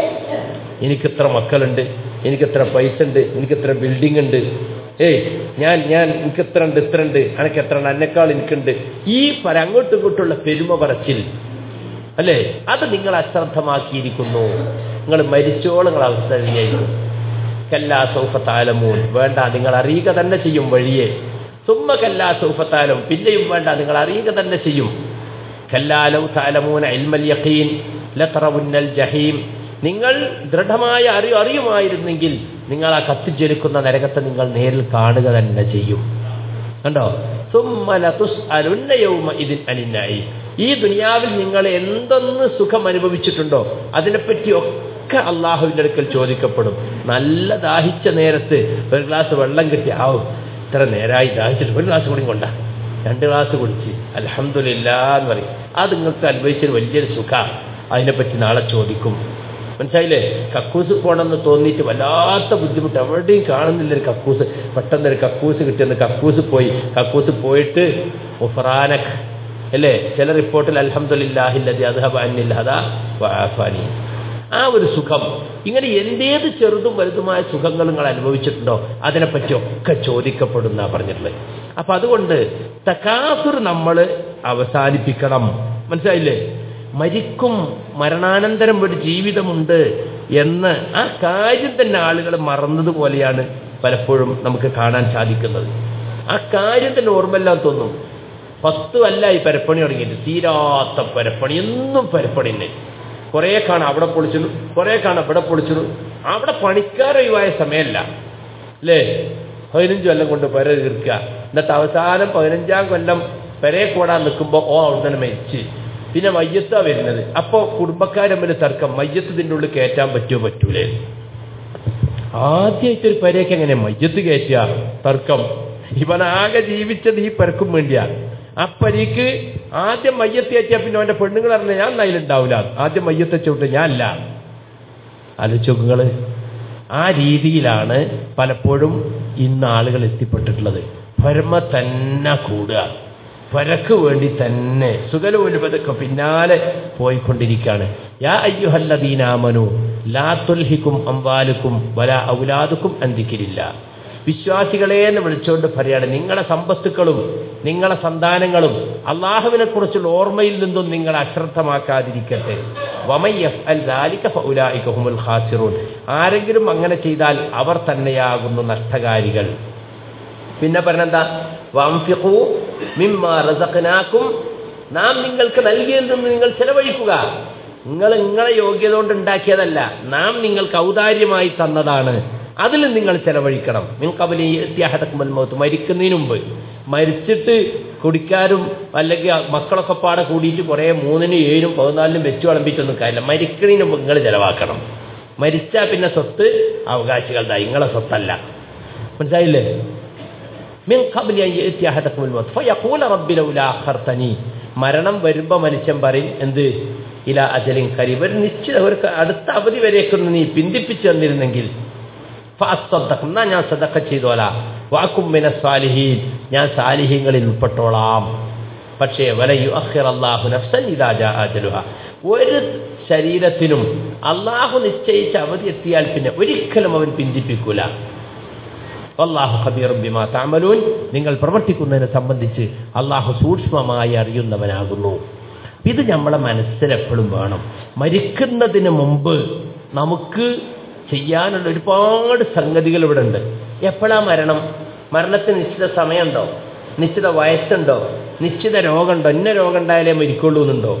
എനിക്കിത്ര മക്കളുണ്ട് എനിക്കിത്ര പൈസ ഉണ്ട് എനിക്കിത്ര ബിൽഡിംഗ് ഉണ്ട് ഏയ് ഞാൻ ഞാൻ എനിക്ക് എത്ര ഉണ്ട് ഇത്ര ഉണ്ട് അനക്ക് എത്ര ഉണ്ട് എന്നെക്കാൾ എനിക്കുണ്ട് ഈ പര അങ്ങോട്ടും ഇങ്ങോട്ടുള്ള പെരുമ പറച്ചിൽ അല്ലേ അത് നിങ്ങൾ അശ്രദ്ധമാക്കിയിരിക്കുന്നു നിങ്ങൾ മരിച്ചോളം നിങ്ങൾ അവസ്ഥ തന്നെയായിരിക്കും കല്ലാ സൗഫത്താലമൂൻ വേണ്ട നിങ്ങൾ അറിയുക തന്നെ ചെയ്യും വഴിയെ സുമ്മ കല്ലാ സൗഫത്താലം പിന്നെയും വേണ്ട നിങ്ങൾ അറിയുക തന്നെ ചെയ്യും കല്ലാലൗ താലമൂന ഇൽമൽ യഖീൻ ലതറവുന്നൽ ജഹീം നിങ്ങൾ ദൃഢമായ അറിവ് അറിയുമായിരുന്നെങ്കിൽ നിങ്ങൾ ആ കത്തിജ്വലിക്കുന്ന നരകത്തെ നിങ്ങൾ നേരിൽ കാണുക തന്നെ ചെയ്യും കണ്ടോ സുമ്മല തുസ്അലുന്ന യൗമ ഇതിൻ അനിന്നായി ഈ ദുനിയാവിൽ നിങ്ങൾ എന്തൊന്ന് സുഖം അനുഭവിച്ചിട്ടുണ്ടോ അതിനെപ്പറ്റി ഒക്കെ അള്ളാഹുവിൻ്റെ അടുക്കൽ ചോദിക്കപ്പെടും നല്ല ദാഹിച്ച നേരത്ത് ഒരു ഗ്ലാസ് വെള്ളം കിട്ടി ആവും ഇത്ര നേരമായി ദാഹിച്ചിട്ട് ഒരു ഗ്ലാസ് കൂടി കൊണ്ട രണ്ട് ഗ്ലാസ് കുടിച്ച് അലഹമില്ല എന്ന് പറയും അത് നിങ്ങൾക്ക് അനുഭവിച്ചൊരു വലിയൊരു സുഖ അതിനെപ്പറ്റി നാളെ ചോദിക്കും മനസ്സിലായില്ലേ കക്കൂസ് പോകണമെന്ന് തോന്നിയിട്ട് വല്ലാത്ത ബുദ്ധിമുട്ട് എവിടെയും കാണുന്നില്ല ഒരു കക്കൂസ് പെട്ടെന്ന് ഒരു കക്കൂസ് കിട്ടിയെന്ന് കക്കൂസ് പോയി കക്കൂസ് പോയിട്ട് ഉഫറാനക് അല്ലേ ചില റിപ്പോർട്ടിൽ അലഹമില്ലാഹില്ലതി അദ്ഹബ അന്നില്ലഹദ വാഫാനി ആ ഒരു സുഖം ഇങ്ങനെ എന്തേത് ചെറുതും വലുതുമായ സുഖങ്ങൾ നിങ്ങൾ അനുഭവിച്ചിട്ടുണ്ടോ അതിനെപ്പറ്റി ഒക്കെ ചോദിക്കപ്പെടുന്ന പറഞ്ഞിട്ടുള്ളത് അപ്പൊ അതുകൊണ്ട് തക്കാസുർ നമ്മൾ അവസാനിപ്പിക്കണം മനസ്സിലായില്ലേ മരിക്കും മരണാനന്തരം ഒരു ജീവിതമുണ്ട് എന്ന് ആ കാര്യം തന്നെ ആളുകൾ മറന്നതുപോലെയാണ് പലപ്പോഴും നമുക്ക് കാണാൻ സാധിക്കുന്നത് ആ കാര്യം തന്നെ ഓർമ്മയെല്ലാം തോന്നും പത്ത് അല്ല ഈ പരപ്പണി തുടങ്ങിയിട്ട് തീരാത്ത പരപ്പണി എന്നും പരപ്പണി തന്നെ കുറേ കാണാം അവിടെ പൊളിച്ചിടും കുറേ കാണാം ഇവിടെ പൊളിച്ചിടും അവിടെ പണിക്കാരൊഴിവായ സമയമല്ല അല്ലേ പതിനഞ്ച് കൊല്ലം കൊണ്ട് പെര തീർക്കുക എന്നിട്ട് അവസാനം പതിനഞ്ചാം കൊല്ലം പെരയെ കൂടാൻ നിൽക്കുമ്പോൾ ഓ അവിടെ തന്നെ മരിച്ച് പിന്നെ മയ്യത്താ വരുന്നത് അപ്പോൾ കുടുംബക്കാരെ തമ്മിൽ തർക്കം മയ്യത്ത് ഇതിൻ്റെ ഉള്ളിൽ കയറ്റാൻ പറ്റുമോ പറ്റൂലേ ആദ്യമായിട്ടൊരു പെരയ്ക്ക് എങ്ങനെ മയ്യത്ത് കയറ്റുക തർക്കം ഇവനാകെ ജീവിച്ചത് ഈ പെരക്കും വേണ്ടിയാ ആ പരീക്ക് ആദ്യം മയ്യത്ത് കയറ്റിയാ പിന്നെ അവന്റെ പെണ്ണുങ്ങൾ അറിഞ്ഞ ഞാൻ നയിലുണ്ടാവില്ല ആദ്യം മയ്യത്തെ ചവിട്ട് ഞാൻ അല്ല ആലോചിക്കുകള് ആ രീതിയിലാണ് പലപ്പോഴും ഇന്ന് ആളുകൾ എത്തിപ്പെട്ടിട്ടുള്ളത് പരമ തന്നെ കൂടുക പരക്ക് വേണ്ടി തന്നെ സുഖലോലുപതൊക്കെ പിന്നാലെ പോയിക്കൊണ്ടിരിക്കുകയാണ് യാ അയ്യുഹല്ലദീനാമനു ലാ തുൽഹിക്കും അംവാലുക്കും വല ഔലാദുക്കും അന്തിക്കില്ല വിശ്വാസികളെ എന്ന് വിളിച്ചുകൊണ്ട് പറയാണ് നിങ്ങളുടെ സമ്പത്തുക്കളും നിങ്ങളുടെ സന്താനങ്ങളും അള്ളാഹുവിനെ കുറിച്ചുള്ള ഓർമ്മയിൽ നിന്നും നിങ്ങൾ അശ്രദ്ധമാക്കാതിരിക്കട്ടെ വമയ്യഫ് അൽ ദാലിക ഫൗലായികഹുമുൽ ഖാസിറൂൻ ആരെങ്കിലും അങ്ങനെ ചെയ്താൽ അവർ തന്നെയാകുന്നു നഷ്ടകാരികൾ പിന്നെ പറഞ്ഞെന്താ വംഫിഖു മിമ്മ റസഖനാക്കും നാം നിങ്ങൾക്ക് നൽകിയതിൽ നിന്ന് നിങ്ങൾ ചെലവഴിക്കുക നിങ്ങൾ നിങ്ങളെ യോഗ്യത കൊണ്ട് ഉണ്ടാക്കിയതല്ല നാം നിങ്ങൾക്ക് ഔദാര്യമായി തന്നതാണ് അതിൽ നിങ്ങൾ ചെലവഴിക്കണം നിങ്ങൾക്കവലി ത്യാഹതക്കുമ്പൽ മൗത്ത് മരിക്കുന്നതിന് മുമ്പ് മരിച്ചിട്ട് കുടിക്കാരും അല്ലെങ്കിൽ മക്കളൊക്കെ പാടെ കൂടിയിട്ട് കുറേ മൂന്നിനും ഏഴിനും പതിനാലിനും വെച്ച് വിളമ്പിയിട്ടൊന്നും കാര്യമില്ല മരിക്കുന്നതിന് മുമ്പ് നിങ്ങൾ ചെലവാക്കണം മരിച്ചാൽ പിന്നെ സ്വത്ത് അവകാശികളുടെ നിങ്ങളെ സ്വത്തല്ല മനസ്സിലായില്ലേ മിൻ ഖബ്ലി അൻ യഅതി അഹദകുൽ മൗത്ത് ഫയഖൂല റബ്ബി ലൗലാ അഖർതനി മരണം വരുമ്പോൾ മനുഷ്യൻ പറയും എന്ത് ഇല അജലിൻ കരീബ് ഒരു നിശ്ചിത ഒരു അടുത്ത അവധി വരേക്കൊന്ന് നീ പിന്തിപ്പിച്ചു തന്നിരുന്നെങ്കിൽ ഫഅസ്സദ്ദഖ് എന്നാ ഞാൻ സദഖ ചെയ്തോലാ വാക്കും മിന സാലിഹീൻ ഞാൻ സാലിഹീങ്ങളിൽ ഉൾപ്പെട്ടോളാം പക്ഷേ വലയു അഖിർ അള്ളാഹു നഫ്സൻ ഇദാ ജാ അജലുഹ ഒരു ശരീരത്തിനും അള്ളാഹു നിശ്ചയിച്ച അവധി എത്തിയാൽ പിന്നെ ഒരിക്കലും അവൻ പിന്തിപ്പിക്കൂല അള്ളാഹു ഖബീറും ബിമാ താമലൂൻ നിങ്ങൾ പ്രവർത്തിക്കുന്നതിനെ സംബന്ധിച്ച് അള്ളാഹു സൂക്ഷ്മമായി അറിയുന്നവനാകുന്നു ഇത് നമ്മളെ മനസ്സിലെപ്പോഴും വേണം മരിക്കുന്നതിന് മുമ്പ് നമുക്ക് ചെയ്യാനുള്ള ഒരുപാട് സംഗതികൾ ഇവിടെ ഉണ്ട് എപ്പോഴാ മരണം മരണത്തിന് നിശ്ചിത സമയമുണ്ടോ നിശ്ചിത വയസ്സുണ്ടോ നിശ്ചിത രോഗമുണ്ടോ ഇന്ന രോഗം ഉണ്ടായാലേ മരിക്കുള്ളൂ എന്നുണ്ടോ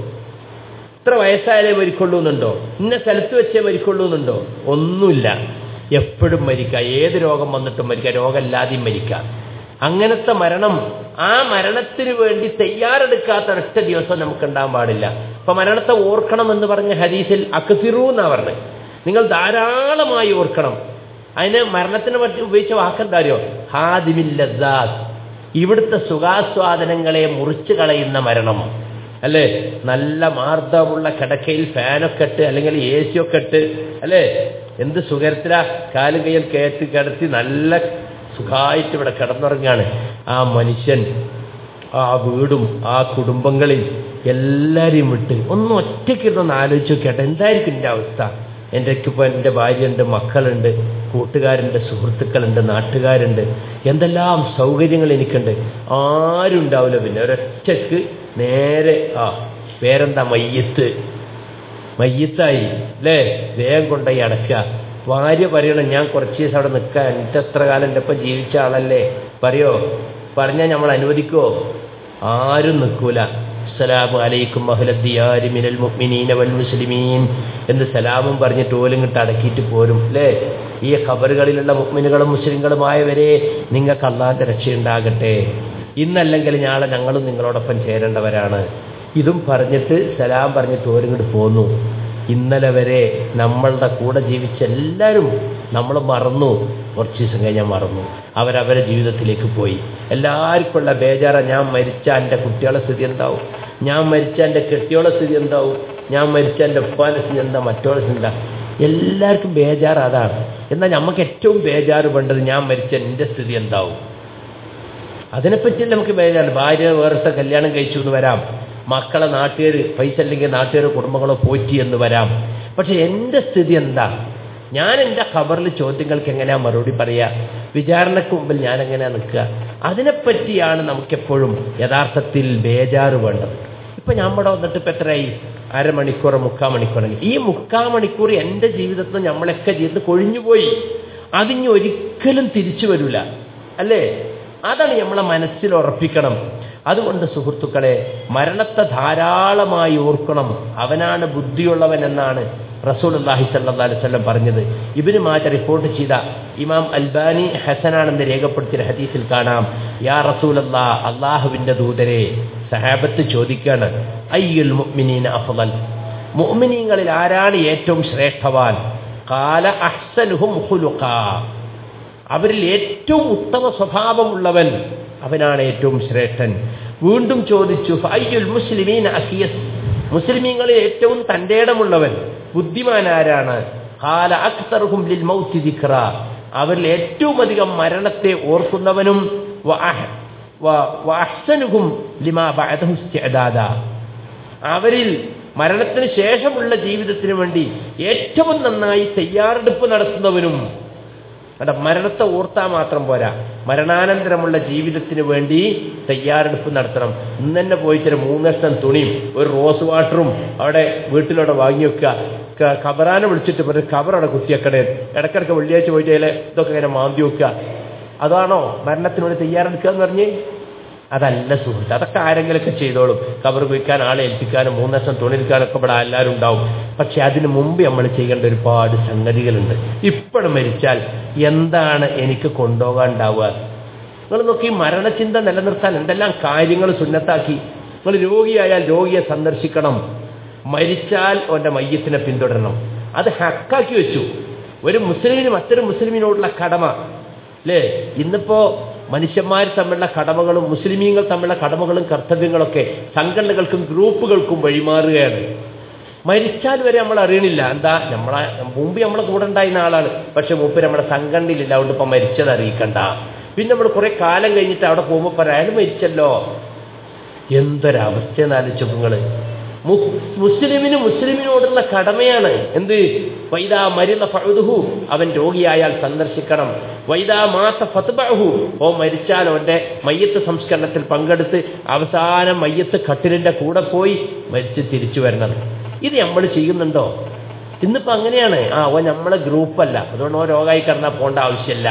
ഇത്ര വയസ്സായാലേ മരിക്കുള്ളൂ എന്നുണ്ടോ ഇന്ന സ്ഥലത്ത് വെച്ചേ മരിക്കുള്ളൂ എന്നുണ്ടോ ഒന്നുമില്ല എപ്പോഴും മരിക്കുക ഏത് രോഗം വന്നിട്ടും മരിക്കുക രോഗമില്ലാതെയും മരിക്കാം അങ്ങനത്തെ മരണം ആ മരണത്തിന് വേണ്ടി തയ്യാറെടുക്കാത്ത ഒരൊറ്റ ദിവസം നമുക്ക് ഉണ്ടാകാൻ പാടില്ല അപ്പൊ മരണത്തെ ഓർക്കണം എന്ന് പറഞ്ഞ ഹദീസിൽ അക്സിറു എന്നാ പറഞ്ഞത് നിങ്ങൾ ധാരാളമായി ഓർക്കണം അതിന് മരണത്തിനെ പറ്റി ഉപയോഗിച്ച വാക്കെന്താറിയോ ഹാദിമില്ലദാസ് ഇവിടുത്തെ സുഖാസ്വാദനങ്ങളെ മുറിച്ചു കളയുന്ന മരണം അല്ലേ നല്ല മാർദ്ദമുള്ള കിടക്കയിൽ ഫാനൊക്കെ ഇട്ട് അല്ലെങ്കിൽ എ സി ഒക്കെ ഇട്ട് അല്ലേ എന്ത് സുഖത്തില കാലും കയ്യിൽ കയറ്റി കിടത്തി നല്ല സുഖമായിട്ട് ഇവിടെ കിടന്നുറങ്ങാണ് ആ മനുഷ്യൻ ആ വീടും ആ കുടുംബങ്ങളിൽ എല്ലാവരെയും വിട്ട് ഒന്ന് ഒറ്റയ്ക്കിരുന്നൊന്ന് ആലോചിച്ച് നോക്കിയാട്ടെ എന്തായിരിക്കും എൻ്റെ അവസ്ഥ എൻ്റെക്കിപ്പോൾ എൻ്റെ ഭാര്യയുണ്ട് മക്കളുണ്ട് കൂട്ടുകാരുണ്ട് സുഹൃത്തുക്കളുണ്ട് നാട്ടുകാരുണ്ട് എന്തെല്ലാം സൗകര്യങ്ങൾ എനിക്കുണ്ട് ആരും ഉണ്ടാവില്ല പിന്നെ ഒരൊറ്റക്ക് നേരെ ആ പേരെന്താ മയ്യത്ത് മയ്യത്തായി അല്ലേ വേഗം കൊണ്ടുപോയി അടക്കുക ഭാര്യ പറയണം ഞാൻ കുറച്ച് ദിവസം അവിടെ നിൽക്കാൻ എനിക്ക് എത്ര കാലം എൻ്റെ ഒപ്പം ജീവിച്ച ആളല്ലേ പറയോ പറഞ്ഞാൽ നമ്മൾ അനുവദിക്കുമോ ആരും നിൽക്കൂല അസ്സലാമു അലൈക്കും മഹലദ്ദിയാരി മിനൽ മുഅ്മിനീന വൽ മുസ്ലിമീൻ എന്ന് സലാമും പറഞ്ഞിട്ട് ഓലിങ്ങിട്ട് അടക്കിയിട്ട് പോരും അല്ലേ ഈ ഖബറുകളിലുള്ള മുഅ്മിനുകളും മുസ്ലിങ്ങളുമായവരെ നിങ്ങൾക്ക് അള്ളാന്റെ രക്ഷയുണ്ടാകട്ടെ ഇന്നല്ലെങ്കിൽ നാളെ ഞങ്ങളും നിങ്ങളോടൊപ്പം ചേരേണ്ടവരാണ് ഇതും പറഞ്ഞിട്ട് സലാം പറഞ്ഞിട്ട് ഓരിങ്ങോട്ട് പോന്നു ഇന്നലെ വരെ നമ്മളുടെ കൂടെ ജീവിച്ച എല്ലാവരും നമ്മൾ മറന്നു കുറച്ച് ദിവസം കഴിഞ്ഞാൽ മറന്നു അവരവരെ ജീവിതത്തിലേക്ക് പോയി എല്ലാവർക്കും ഉള്ള ബേജാറ ഞാൻ മരിച്ച എൻ്റെ കുട്ടികളുടെ സ്ഥിതി എന്താവും ഞാൻ മരിച്ച എൻ്റെ കെട്ടിയോളെ സ്ഥിതി എന്താവും ഞാൻ മരിച്ച എൻ്റെ ഉപ്പാൻ്റെ സ്ഥിതി എന്താ മറ്റോളെ സ്ഥിതി എന്താ എല്ലാവർക്കും ബേജാറ് അതാണ് എന്നാൽ നമുക്ക് ഏറ്റവും ബേജാറ് വേണ്ടത് ഞാൻ മരിച്ച എൻ്റെ സ്ഥിതി എന്താവും അതിനെപ്പറ്റി നമുക്ക് ബേജാറ് ഭാര്യ വേറത്തെ കല്യാണം കഴിച്ചു എന്ന് വരാം മക്കളെ നാട്ടുകാർ പൈസ അല്ലെങ്കിൽ നാട്ടുകാർ കുടുംബങ്ങളോ പോറ്റി എന്ന് വരാം പക്ഷെ എൻ്റെ സ്ഥിതി എന്താ ഞാൻ എൻ്റെ ഖബറിൽ ചോദ്യങ്ങൾക്ക് എങ്ങനെയാ മറുപടി പറയുക വിചാരണയ്ക്ക് മുമ്പിൽ ഞാൻ എങ്ങനെയാ നിൽക്കുക അതിനെപ്പറ്റിയാണ് നമുക്കെപ്പോഴും യഥാർത്ഥത്തിൽ ബേജാറ് വേണ്ടത് ഇപ്പം ഞാൻ ഇവിടെ വന്നിട്ട് ഇപ്പം എത്രയായി അരമണിക്കൂർ മുക്കാൽ മണിക്കൂറെങ്കിൽ ഈ മുക്കാൽ മണിക്കൂർ എൻ്റെ ജീവിതത്തിൽ നമ്മളൊക്കെ ജീവിതത്തിൽ കൊഴിഞ്ഞുപോയി അതിനി ഒരിക്കലും തിരിച്ചു വരില്ല അല്ലേ അതാണ് നമ്മളെ മനസ്സിൽ ഉറപ്പിക്കണം അതുകൊണ്ട് സുഹൃത്തുക്കളെ മരണത്തെ ധാരാളമായി ഓർക്കണം അവനാണ് ബുദ്ധിയുള്ളവൻ എന്നാണ് റസൂൽ അള്ളാഹി സല്ലാ അലുവല്ലം പറഞ്ഞത് ഇബിന് മാറ്റ റിപ്പോർട്ട് ചെയ്ത ഇമാം അൽബാനി ഹസനാണെന്ന് രേഖപ്പെടുത്തിയ ഹദീസിൽ കാണാം യാ റസൂൽ അല്ലാ അള്ളാഹുവിൻ്റെ ദൂതരെ സഹാബത്ത് ചോദിക്കാണ് അയ്യുൽ മുഅ്മിനീന അഫ്ളൽ മുഅ്മിനീങ്ങളിൽ ആരാണ് ഏറ്റവും ശ്രേഷ്ഠവാൻ കാല അഹ്സനുഹും ഖുലുഖാ അവരിൽ ഏറ്റവും ഉത്തമ സ്വഭാവമുള്ളവൻ അവനാണ് ഏറ്റവും ശ്രേഷ്ഠൻ വീണ്ടും ചോദിച്ചു അയ്യുൽ മുസ്ലിമീൻ അഹിയസ് മുസ്ലിമീങ്ങളിൽ ഏറ്റവും തൻ്റെ ഇടമുള്ളവൻ ബുദ്ധിമാൻ ആരാണ് ഹാല അക്തർഹും ലിൽ മൗത്തി ദിക്റ അവരിൽ ഏറ്റവും അധികം മരണത്തെ ഓർക്കുന്നവനും അഹ്സനുഹും ലിമാ ബഅദഹു ഇസ്തിഅദാദ അവരിൽ മരണത്തിന് ശേഷമുള്ള ജീവിതത്തിന് വേണ്ടി ഏറ്റവും നന്നായി തയ്യാറെടുപ്പ് നടത്തുന്നവനും കണ്ട മരണത്തെ ഓർത്താൽ മാത്രം പോരാ മരണാനന്തരമുള്ള ജീവിതത്തിന് വേണ്ടി തയ്യാറെടുപ്പ് നടത്തണം ഇന്ന് തന്നെ പോയിട്ട് മൂന്ന് ലക്ഷം തുണിയും ഒരു റോസ് വാട്ടറും അവിടെ വീട്ടിലവിടെ വാങ്ങി വെക്കുക കബറാനെ വിളിച്ചിട്ട് ഒരു കബറവിടെ കുത്തിയക്കടേ ഇടക്കിടക്ക് വെള്ളിയാഴ്ച പോയിട്ട് അതിലെ ഇതൊക്കെ ഇങ്ങനെ മാന്തി വെക്കുക അതാണോ മരണത്തിന് വേണ്ടി തയ്യാറെടുക്കുക എന്ന് പറഞ്ഞ് അതല്ല സുഹൃത്ത് അതൊക്കെ ആരെങ്കിലുമൊക്കെ ചെയ്തോളും കവർ കുഴിക്കാൻ ആളെ ഏൽപ്പിക്കാനും മൂന്ന് ദിവസം തുണിരിക്കാനൊക്കെ ഇവിടെ എല്ലാവരും ഉണ്ടാവും പക്ഷെ അതിനു മുമ്പ് നമ്മൾ ചെയ്യേണ്ട ഒരുപാട് സംഗതികളുണ്ട് ഇപ്പോഴും മരിച്ചാൽ എന്താണ് എനിക്ക് കൊണ്ടുപോകാൻ ഉണ്ടാവുക നിങ്ങൾ നോക്കി മരണചിന്ത നിലനിർത്താൻ എന്തെല്ലാം കാര്യങ്ങൾ സുന്നത്താക്കി നിങ്ങൾ രോഗിയായാൽ രോഗിയെ സന്ദർശിക്കണം മരിച്ചാൽ അവന്റെ മയ്യത്തിനെ പിന്തുടരണം അത് ഹക്കാക്കി വെച്ചു ഒരു മുസ്ലിമിന് മറ്റൊരു മുസ്ലിമിനോടുള്ള കടമ അല്ലേ ഇന്നിപ്പോ മനുഷ്യന്മാർ തമ്മിലുള്ള കടമകളും മുസ്ലിമീങ്ങൾ തമ്മിലുള്ള കടമകളും കർത്തവ്യങ്ങളൊക്കെ സംഘടനകൾക്കും ഗ്രൂപ്പുകൾക്കും വഴിമാറുകയാണ് മരിച്ചാൽ വരെ നമ്മൾ അറിയണില്ല എന്താ നമ്മളെ മുമ്പ് നമ്മളെ കൂടെ ഉണ്ടായിരുന്ന ആളാണ് പക്ഷെ മൂപ്പര് നമ്മുടെ സംഘടനയിലില്ല അതുകൊണ്ട് ഇപ്പം മരിച്ചത് അറിയിക്കണ്ട പിന്നെ നമ്മൾ കുറെ കാലം കഴിഞ്ഞിട്ട് അവിടെ പോകുമ്പോൾ പറയാം അയാൾ മരിച്ചല്ലോ എന്തൊരവസ്ഥ ആലോചിച്ചു നിങ്ങൾ മുസ്ലിമിന് മുസ്ലിമിനോടുള്ള കടമയാണ് എന്ത് വൈദാ മരുന്ന ഫഴുതുഹു അവൻ രോഗിയായാൽ സന്ദർശിക്കണം വൈദാ മാസ ഫത്ബഹു ഓ മരിച്ചാൽ അവന്റെ മയ്യത്ത് സംസ്കരണത്തിൽ പങ്കെടുത്ത് അവസാനം മയ്യത്ത് കട്ടിലിന്റെ കൂടെ പോയി മരിച്ച് തിരിച്ചു വരണം ഇത് നമ്മൾ ചെയ്യുന്നുണ്ടോ ഇന്നിപ്പോ അങ്ങനെയാണ് ആ ഓ നമ്മളെ ഗ്രൂപ്പല്ല അതുകൊണ്ട് ഓ രോഗമായി കിടന്നാൽ പോകേണ്ട ആവശ്യമില്ല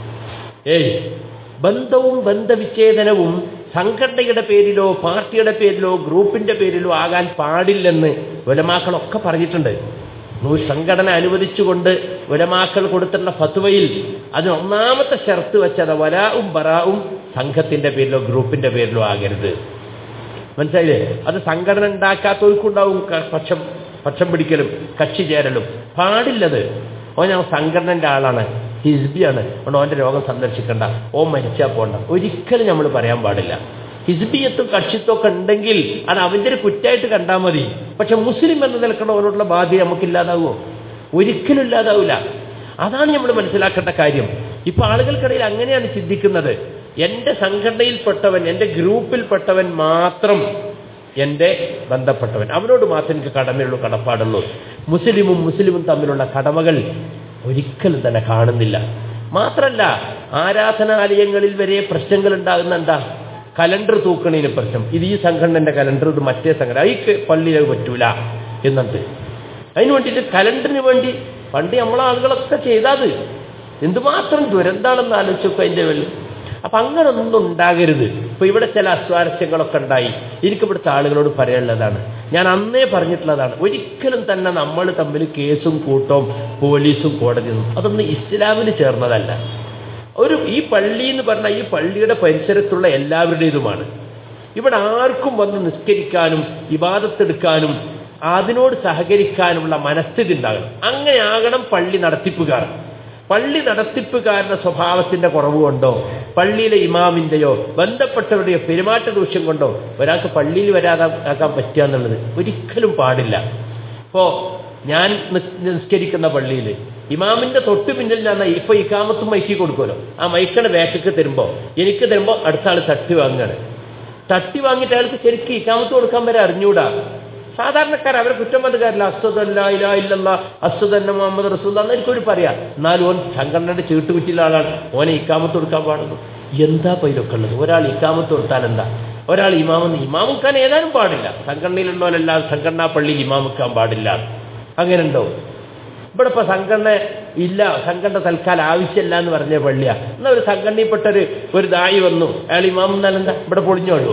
ഏയ് ബന്ധവും ബന്ധവിച്ഛേദനവും സംഘടനയുടെ പേരിലോ പാർട്ടിയുടെ പേരിലോ ഗ്രൂപ്പിന്റെ പേരിലോ ആകാൻ പാടില്ലെന്ന് ഉലമാക്കളൊക്കെ പറഞ്ഞിട്ടുണ്ട് ഒരു സംഘടന അനുവദിച്ചുകൊണ്ട് ഉലമാക്കൾ കൊടുത്തിട്ടുള്ള ഫത്വയിൽ അതിന് ഒന്നാമത്തെ ഷർത്ത് വെച്ചത് വലാവും ബറാവും സംഘത്തിന്റെ പേരിലോ ഗ്രൂപ്പിന്റെ പേരിലോ ആകരുത് മനസ്സിലായില്ലേ അത് സംഘടന ഉണ്ടാക്കാത്തവർക്കുണ്ടാവും പക്ഷം പക്ഷം പിടിക്കലും കക്ഷി ചേരലും പാടില്ലത് ഓ ഞാൻ സംഘടനന്റെ ആളാണ് ഹിസ്ബിയാണ് അതുകൊണ്ട് ഓന്റെ രോഗം സന്ദർശിക്കണ്ട ഓ മരിച്ചാൽ പോണ്ട ഒരിക്കലും നമ്മൾ പറയാൻ പാടില്ല ഹിസ്ബിയത്തും കക്ഷിത്വം ഒക്കെ ഉണ്ടെങ്കിൽ അത് അവന്റെ ഒരു കുറ്റായിട്ട് കണ്ടാൽ മതി പക്ഷെ മുസ്ലിം എന്ന നിലക്കുള്ള അവരോടുള്ള ബാധ്യത നമുക്കില്ലാതാവുമോ ഒരിക്കലും ഇല്ലാതാവില്ല അതാണ് നമ്മൾ മനസ്സിലാക്കേണ്ട കാര്യം ഇപ്പൊ ആളുകൾക്കിടയിൽ അങ്ങനെയാണ് ചിന്തിക്കുന്നത് എന്റെ സംഘടനയിൽപ്പെട്ടവൻ എന്റെ ഗ്രൂപ്പിൽപ്പെട്ടവൻ മാത്രം എന്റെ ബന്ധപ്പെട്ടവൻ അവനോട് മാത്രം എനിക്ക് കടമയുള്ളൂ കടപ്പാടുള്ളൂ മുസ്ലിമും മുസ്ലിമും തമ്മിലുള്ള കടമകൾ ഒരിക്കലും തന്നെ കാണുന്നില്ല മാത്രല്ല ആരാധനാലയങ്ങളിൽ വരെ പ്രശ്നങ്ങൾ ഉണ്ടാകുന്ന എന്താ കലണ്ടർ തൂക്കണതിന് പ്രശ്നം ഇത് ഈ സംഘടനന്റെ കലണ്ടർ ഇത് മറ്റേ സംഘടന ഈ പള്ളിയിൽ പറ്റൂല എന്നത് അതിന് വേണ്ടിയിട്ട് കലണ്ടറിന് വേണ്ടി പണ്ട് നമ്മളെ ആളുകളൊക്കെ ചെയ്താത് എന്തുമാത്രം ദുരന്താണെന്ന് ആലോചിച്ചപ്പോൾ അതിന്റെ വെള്ളം അപ്പൊ അങ്ങനെ ഒന്നും ഉണ്ടാകരുത് ഇപ്പൊ ഇവിടെ ചില അസ്വാരസ്യങ്ങളൊക്കെ ഉണ്ടായി എനിക്ക് ഇവിടുത്തെ ആളുകളോട് പറയാനുള്ളതാണ് ഞാൻ അന്നേ പറഞ്ഞിട്ടുള്ളതാണ് ഒരിക്കലും തന്നെ നമ്മൾ തമ്മിൽ കേസും കൂട്ടവും പോലീസും കോടതിയും അതൊന്നും ഇസ്ലാമിന് ചേർന്നതല്ല ഒരു ഈ പള്ളി എന്ന് പറഞ്ഞാൽ ഈ പള്ളിയുടെ പരിസരത്തുള്ള എല്ലാവരുടേതുമാണ് ഇവിടെ ആർക്കും വന്ന് നിസ്കരിക്കാനും ഇബാദത്തെടുക്കാനും അതിനോട് സഹകരിക്കാനുള്ള മനസ്ഥിതി ഉണ്ടാകണം അങ്ങനെ ആകണം പള്ളി നടത്തിപ്പുകാർ പള്ളി നടത്തിപ്പുകാരുടെ സ്വഭാവത്തിന്റെ കുറവ് കൊണ്ടോ പള്ളിയിലെ ഇമാമിന്റെയോ ബന്ധപ്പെട്ടവരുടെയോ പെരുമാറ്റ ദൂഷ്യം കൊണ്ടോ ഒരാൾക്ക് പള്ളിയിൽ വരാതാക്കാൻ പറ്റുക എന്നുള്ളത് ഒരിക്കലും പാടില്ല ഇപ്പോ ഞാൻ നിസ്കരിക്കുന്ന പള്ളിയിൽ ഇമാമിന്റെ തൊട്ട് പിന്നിൽ ഞാൻ ഇപ്പൊ ഇക്കാമത്തും മൈക്കി കൊടുക്കുമല്ലോ ആ മൈക്കയുടെ ബാക്കൊക്കെ തരുമ്പോ എനിക്ക് തരുമ്പോ അടുത്ത ആൾ തട്ടി വാങ്ങുകയാണ് തട്ടി വാങ്ങിയിട്ട് അയാൾക്ക് ശരിക്കും ഇക്കാമത്ത് കൊടുക്കാൻ വരെ അറിഞ്ഞൂടാ സാധാരണക്കാർ അവരെ കുറ്റം പറഞ്ഞ അസ്വദല്ല ഇലാ ഇല്ലല്ല അസ്വദന്ന മുഹമ്മദ് റസൂല്ല എന്ന് എനിക്കൊരു പറയാം എന്നാലും ഓൻ സംഘടനയുടെ ചീട്ട് കുറ്റിയുള്ള ആളാണ് ഓനെ ഇക്കാമത്ത് കൊടുക്കാൻ പാടുള്ളൂ എന്താ പൈലൊക്കെ ഉള്ളത് ഒരാൾ ഇക്കാമത്ത് കൊടുത്താൽ എന്താ ഒരാൾ ഇമാമെന്ന് ഇമാമുക്കാൻ ഏതാനും പാടില്ല സംഘടനയിലുള്ളവരെല്ലാം സംഘടനാ പള്ളിയിൽ ഇമാമുക്കാൻ പാടില്ല അങ്ങനെ ഉണ്ടോ ഇവിടെ ഇപ്പൊ സംഘടന ഇല്ല സംഘടന തൽക്കാലം ആവശ്യമില്ല എന്ന് പറഞ്ഞ പള്ളിയാ എന്നാ ഒരു സംഘടനയിൽപ്പെട്ട ഒരു ഒരു ദായി വന്നു അയാൾ ഇമാം എന്താ ഇവിടെ പൊളിഞ്ഞോളൂ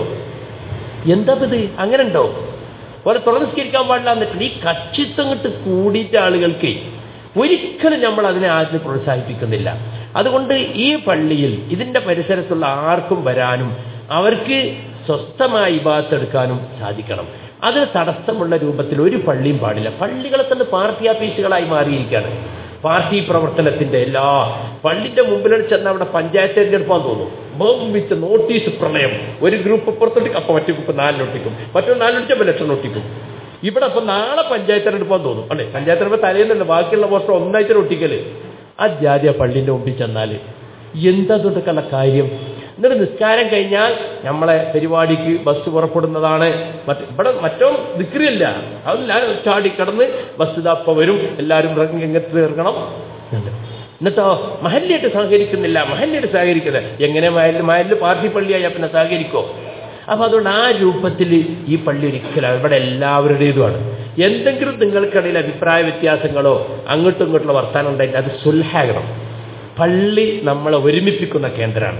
എന്താ ഇത് അങ്ങനെ ഉണ്ടോ ഓരെ തുറന്നിസ്കരിക്കാൻ പാടില്ല എന്നിട്ട് ഈ കക്ഷിത്വം കിട്ട് കൂടിയിട്ട് ആളുകൾക്ക് ഒരിക്കലും നമ്മൾ അതിനെ ആദ്യം പ്രോത്സാഹിപ്പിക്കുന്നില്ല അതുകൊണ്ട് ഈ പള്ളിയിൽ ഇതിന്റെ പരിസരത്തുള്ള ആർക്കും വരാനും അവർക്ക് സ്വസ്ഥമായി ഇബാത്തെടുക്കാനും സാധിക്കണം അതിന് തടസ്സമുള്ള രൂപത്തിൽ ഒരു പള്ളിയും പാടില്ല പള്ളികളെ തന്നെ പാർട്ടി ഓഫീസുകളായി മാറിയിരിക്കുകയാണ് പാർട്ടി പ്രവർത്തനത്തിന്റെ എല്ലാ പള്ളിന്റെ മുമ്പിൽ ചെന്ന് അവിടെ പഞ്ചായത്ത് തെരഞ്ഞെടുപ്പാൻ തോന്നും ബോംബിച്ച് നോട്ടീസ് പ്രളയം ഒരു ഗ്രൂപ്പ് പുറത്തൊട്ടിക്കും അപ്പൊ മറ്റു ഗ്രൂപ്പ് നാലിനൊട്ടിക്കും മറ്റൊരു നാലിനൊട്ടിച്ചപ്പോൾ ലക്ഷം ഒട്ടിക്കും ഇവിടെ അപ്പൊ നാളെ പഞ്ചായത്ത് തെരഞ്ഞെടുപ്പാൻ തോന്നും അല്ലെ പഞ്ചായത്ത് തെരഞ്ഞെടുപ്പ് തലേന്നല്ല ബാക്കിയുള്ള പോസ്റ്റർ ഒന്നായിട്ട് ഒട്ടിക്കല് ആ ജാതി ആ പള്ളിന്റെ മുമ്പിൽ ചെന്നാല് എന്താ തൊട്ടക്കല്ല കാര്യം എന്നിട്ട് നിസ്കാരം കഴിഞ്ഞാൽ നമ്മളെ പരിപാടിക്ക് ബസ് പുറപ്പെടുന്നതാണ് മറ്റ് ഇവിടെ മറ്റോ ദിക്രിയല്ല അതല്ല ചാടി കടന്ന് ബസ് ഇതപ്പ വരും എല്ലാവരും രംഗത്ത് ഇറങ്ങണം എന്നിട്ടോ മഹല്ലിയായിട്ട് സഹകരിക്കുന്നില്ല മഹല്ലിയായിട്ട് സഹകരിക്കുന്നത് എങ്ങനെ മഹല് മഹല് പാർട്ടി പള്ളിയായാൽ പിന്നെ സഹകരിക്കോ അപ്പൊ അതുകൊണ്ട് ആ രൂപത്തിൽ ഈ പള്ളി ഒരിക്കലും ഇവിടെ എല്ലാവരുടേതുമാണ് എന്തെങ്കിലും നിങ്ങൾക്കിടയിൽ അഭിപ്രായ വ്യത്യാസങ്ങളോ അങ്ങോട്ടും ഇങ്ങോട്ടുള്ള വർത്താനം ഉണ്ടെങ്കിൽ അത് സുൽഹാകണം പള്ളി നമ്മളെ ഒരുമിപ്പിക്കുന്ന കേന്ദ്രമാണ്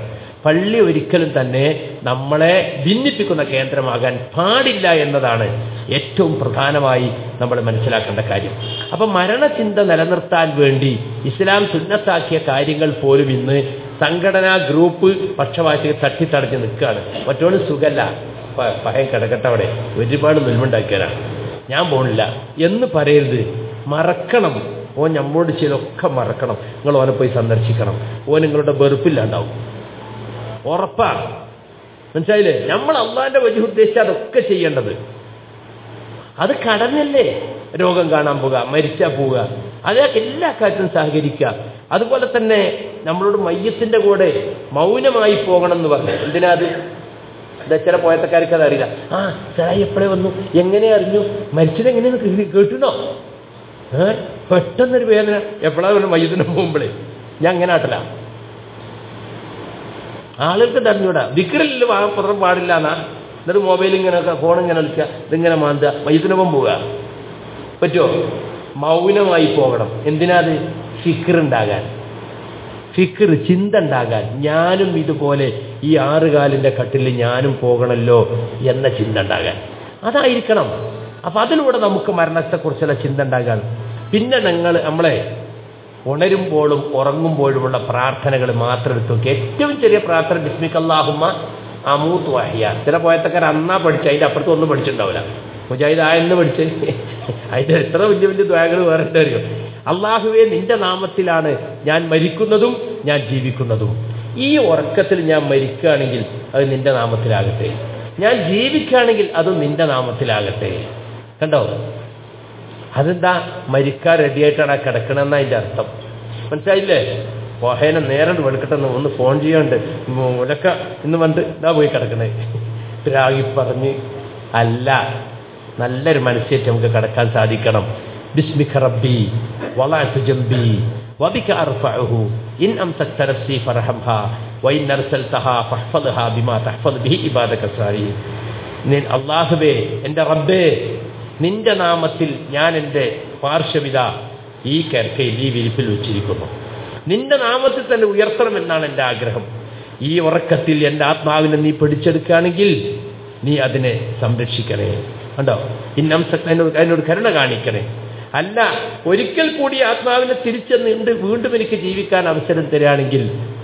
പള്ളി ഒരിക്കലും തന്നെ നമ്മളെ ഭിന്നിപ്പിക്കുന്ന കേന്ദ്രമാകാൻ പാടില്ല എന്നതാണ് ഏറ്റവും പ്രധാനമായി നമ്മൾ മനസ്സിലാക്കേണ്ട കാര്യം അപ്പം മരണചിന്ത നിലനിർത്താൻ വേണ്ടി ഇസ്ലാം സുന്നത്താക്കിയ കാര്യങ്ങൾ പോലും ഇന്ന് സംഘടനാ ഗ്രൂപ്പ് പക്ഷപാതി തട്ടിത്തടഞ്ഞ് നിൽക്കുകയാണ് മറ്റോട് സുഖല്ല പ- പഹയം കിടക്കട്ടെ അവിടെ ഒരുപാട് നുൽമുണ്ടാക്കിയവരാണ് ഞാൻ പോണില്ല എന്ന് പറയരുത് മറക്കണം ഓൻ നമ്മോട് ചെയ്തൊക്കെ മറക്കണം നിങ്ങൾ ഓനെ പോയി സന്ദർശിക്കണം ഓൻ നിങ്ങളുടെ വെറുപ്പില്ലാണ്ടാവും ഉറപ്പാണ് മനസ്സിലായില്ലേ നമ്മൾ അള്ളാന്റെ വഴി ഉദ്ദേശിച്ച് അതൊക്കെ ചെയ്യേണ്ടത് അത് കടന്നല്ലേ രോഗം കാണാൻ പോവുക മരിച്ചാൽ പോവുക അതൊക്കെ എല്ലാ കാര്യത്തിലും സഹകരിക്കുക അതുപോലെ തന്നെ നമ്മളോട് മയ്യത്തിന്റെ കൂടെ മൗനമായി പോകണം എന്ന് പറഞ്ഞു എന്തിനാ അത് എന്താ ചില പോയത്തക്കാർക്ക് അത് അറിയില്ല ആ ചായ എപ്പോഴേ വന്നു എങ്ങനെ അറിഞ്ഞു മരിച്ചത് എങ്ങനെയെന്ന് കേട്ടുനോ ഏ പെട്ടെന്നൊരു വേദന എപ്പോഴാണ് മയ്യത്തിന് പോകുമ്പോഴേ ഞാൻ അങ്ങനെ ആട്ടല ആളുകൾക്ക് തരഞ്ഞൂടാ വിക്രലിൽ പത്രം പാടില്ല എന്നാ എന്നിട്ട് മൊബൈൽ ഇങ്ങനെ ഫോൺ ഇങ്ങനെ കളിക്കുക ഇതിങ്ങനെ മാന്തുക മയ്യത്തിനൊപ്പം പോവുക പറ്റുമോ മൗനമായി പോകണം എന്തിനാ അത് ഫിക്കർ ഉണ്ടാകാൻ ഫിക്കർ ചിന്ത ഉണ്ടാകാൻ ഞാനും ഇതുപോലെ ഈ ആറുകാലിൻ്റെ കട്ടിൽ ഞാനും പോകണമല്ലോ എന്ന ചിന്ത ഉണ്ടാകാൻ അതായിരിക്കണം അപ്പം അതിലൂടെ നമുക്ക് മരണത്തെക്കുറിച്ചുള്ള ചിന്ത ഉണ്ടാകാൻ പിന്നെ ഞങ്ങൾ നമ്മളെ ഉണരുമ്പോഴും ഉറങ്ങുമ്പോഴുമുള്ള പ്രാർത്ഥനകൾ മാത്രം എടുത്തു നോക്കി ഏറ്റവും ചെറിയ പ്രാർത്ഥന ബിസ്മിക്കല്ലാഹുമ്മ അമൂത്ത് വാഹിയ ചില പോയത്തക്കാർ അന്നാ പഠിച്ചു അതിൻ്റെ അപ്പുറത്ത് ഒന്നും പഠിച്ചിട്ടുണ്ടാവില്ല മുജാഹിദ് ആയെന്ന് പഠിച്ച് അതിൻ്റെ എത്ര വലിയ വലിയ ദ്വാകൾ വേറെ അറിയോ അള്ളാഹുവെ നിന്റെ നാമത്തിലാണ് ഞാൻ മരിക്കുന്നതും ഞാൻ ജീവിക്കുന്നതും ഈ ഉറക്കത്തിൽ ഞാൻ മരിക്കുകയാണെങ്കിൽ അത് നിന്റെ നാമത്തിലാകട്ടെ ഞാൻ ജീവിക്കുകയാണെങ്കിൽ അത് നിന്റെ നാമത്തിലാകട്ടെ കണ്ടോ അതെന്താ മരിക്കാൻ റെഡിയായിട്ടാണ് ആ കിടക്കണമെന്ന അതിൻ്റെ അർത്ഥം മനസ്സിലായില്ലേ പോഹേനെ നേരം വെളുക്കട്ടെന്ന് ഒന്ന് ഫോൺ ചെയ്യാണ്ട് മുലക്ക ഇന്ന് വന്നിട്ട് ഇതാ പോയി കിടക്കണേ രാഗി പറഞ്ഞ് അല്ല നല്ലൊരു മനസ്സിലേക്ക് നമുക്ക് കിടക്കാൻ സാധിക്കണം ബിസ്മിഖ റബ്ബി വളഅതു ജംബി وبك أرفعه إن أمسكت نفسي فرحمها وإن أرسلتها فاحفظها بما تحفظ به عبادك الصالحين നിൻ അള്ളാഹുവേ എൻ്റെ റബ്ബേ നിന്റെ നാമത്തിൽ ഞാൻ എൻ്റെ പാർശ്വവിത ഈ കിടക്കയിൽ ഈ വിരിപ്പിൽ വെച്ചിരിക്കുന്നു നിന്റെ നാമത്തിൽ തന്നെ ഉയർത്തണമെന്നാണ് എൻ്റെ ആഗ്രഹം ഈ ഉറക്കത്തിൽ എൻ്റെ ആത്മാവിനെ നീ പിടിച്ചെടുക്കുകയാണെങ്കിൽ നീ അതിനെ സംരക്ഷിക്കണേ കണ്ടോ ഇന്നം അതിനോട് അതിനോട് കരുണ കാണിക്കണേ അല്ല ഒരിക്കൽ കൂടി ആത്മാവിനെ തിരിച്ചെന്നുണ്ട് വീണ്ടും എനിക്ക് ജീവിക്കാൻ അവസരം തരികയാണെങ്കിൽ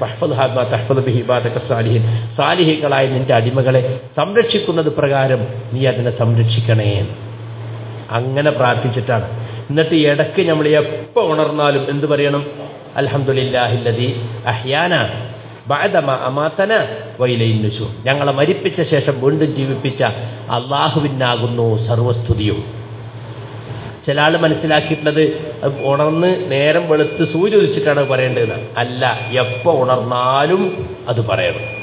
സാലിഹിൻ സാലിഹികളായ നിന്റെ അടിമകളെ സംരക്ഷിക്കുന്നത് പ്രകാരം നീ അതിനെ സംരക്ഷിക്കണേ അങ്ങനെ പ്രാർത്ഥിച്ചിട്ടാണ് എന്നിട്ട് ഇടയ്ക്ക് നമ്മൾ എപ്പോൾ ഉണർന്നാലും എന്ത് പറയണം അൽഹംദുലില്ലാഹില്ലതി അഹ്യാന ബാദമ അമാത്തന വൈലയിന്നുശു ഞങ്ങളെ മരിപ്പിച്ച ശേഷം വീണ്ടും ജീവിപ്പിച്ച അള്ളാഹുവിനാകുന്നു സർവസ്തുതിയും ചില ആൾ മനസ്സിലാക്കിയിട്ടുള്ളത് അത് ഉണർന്ന് നേരം വെളുത്ത് സൂര്യ ഉദിച്ചിട്ടാണ് പറയേണ്ടത് അല്ല എപ്പോൾ ഉണർന്നാലും അത് പറയണം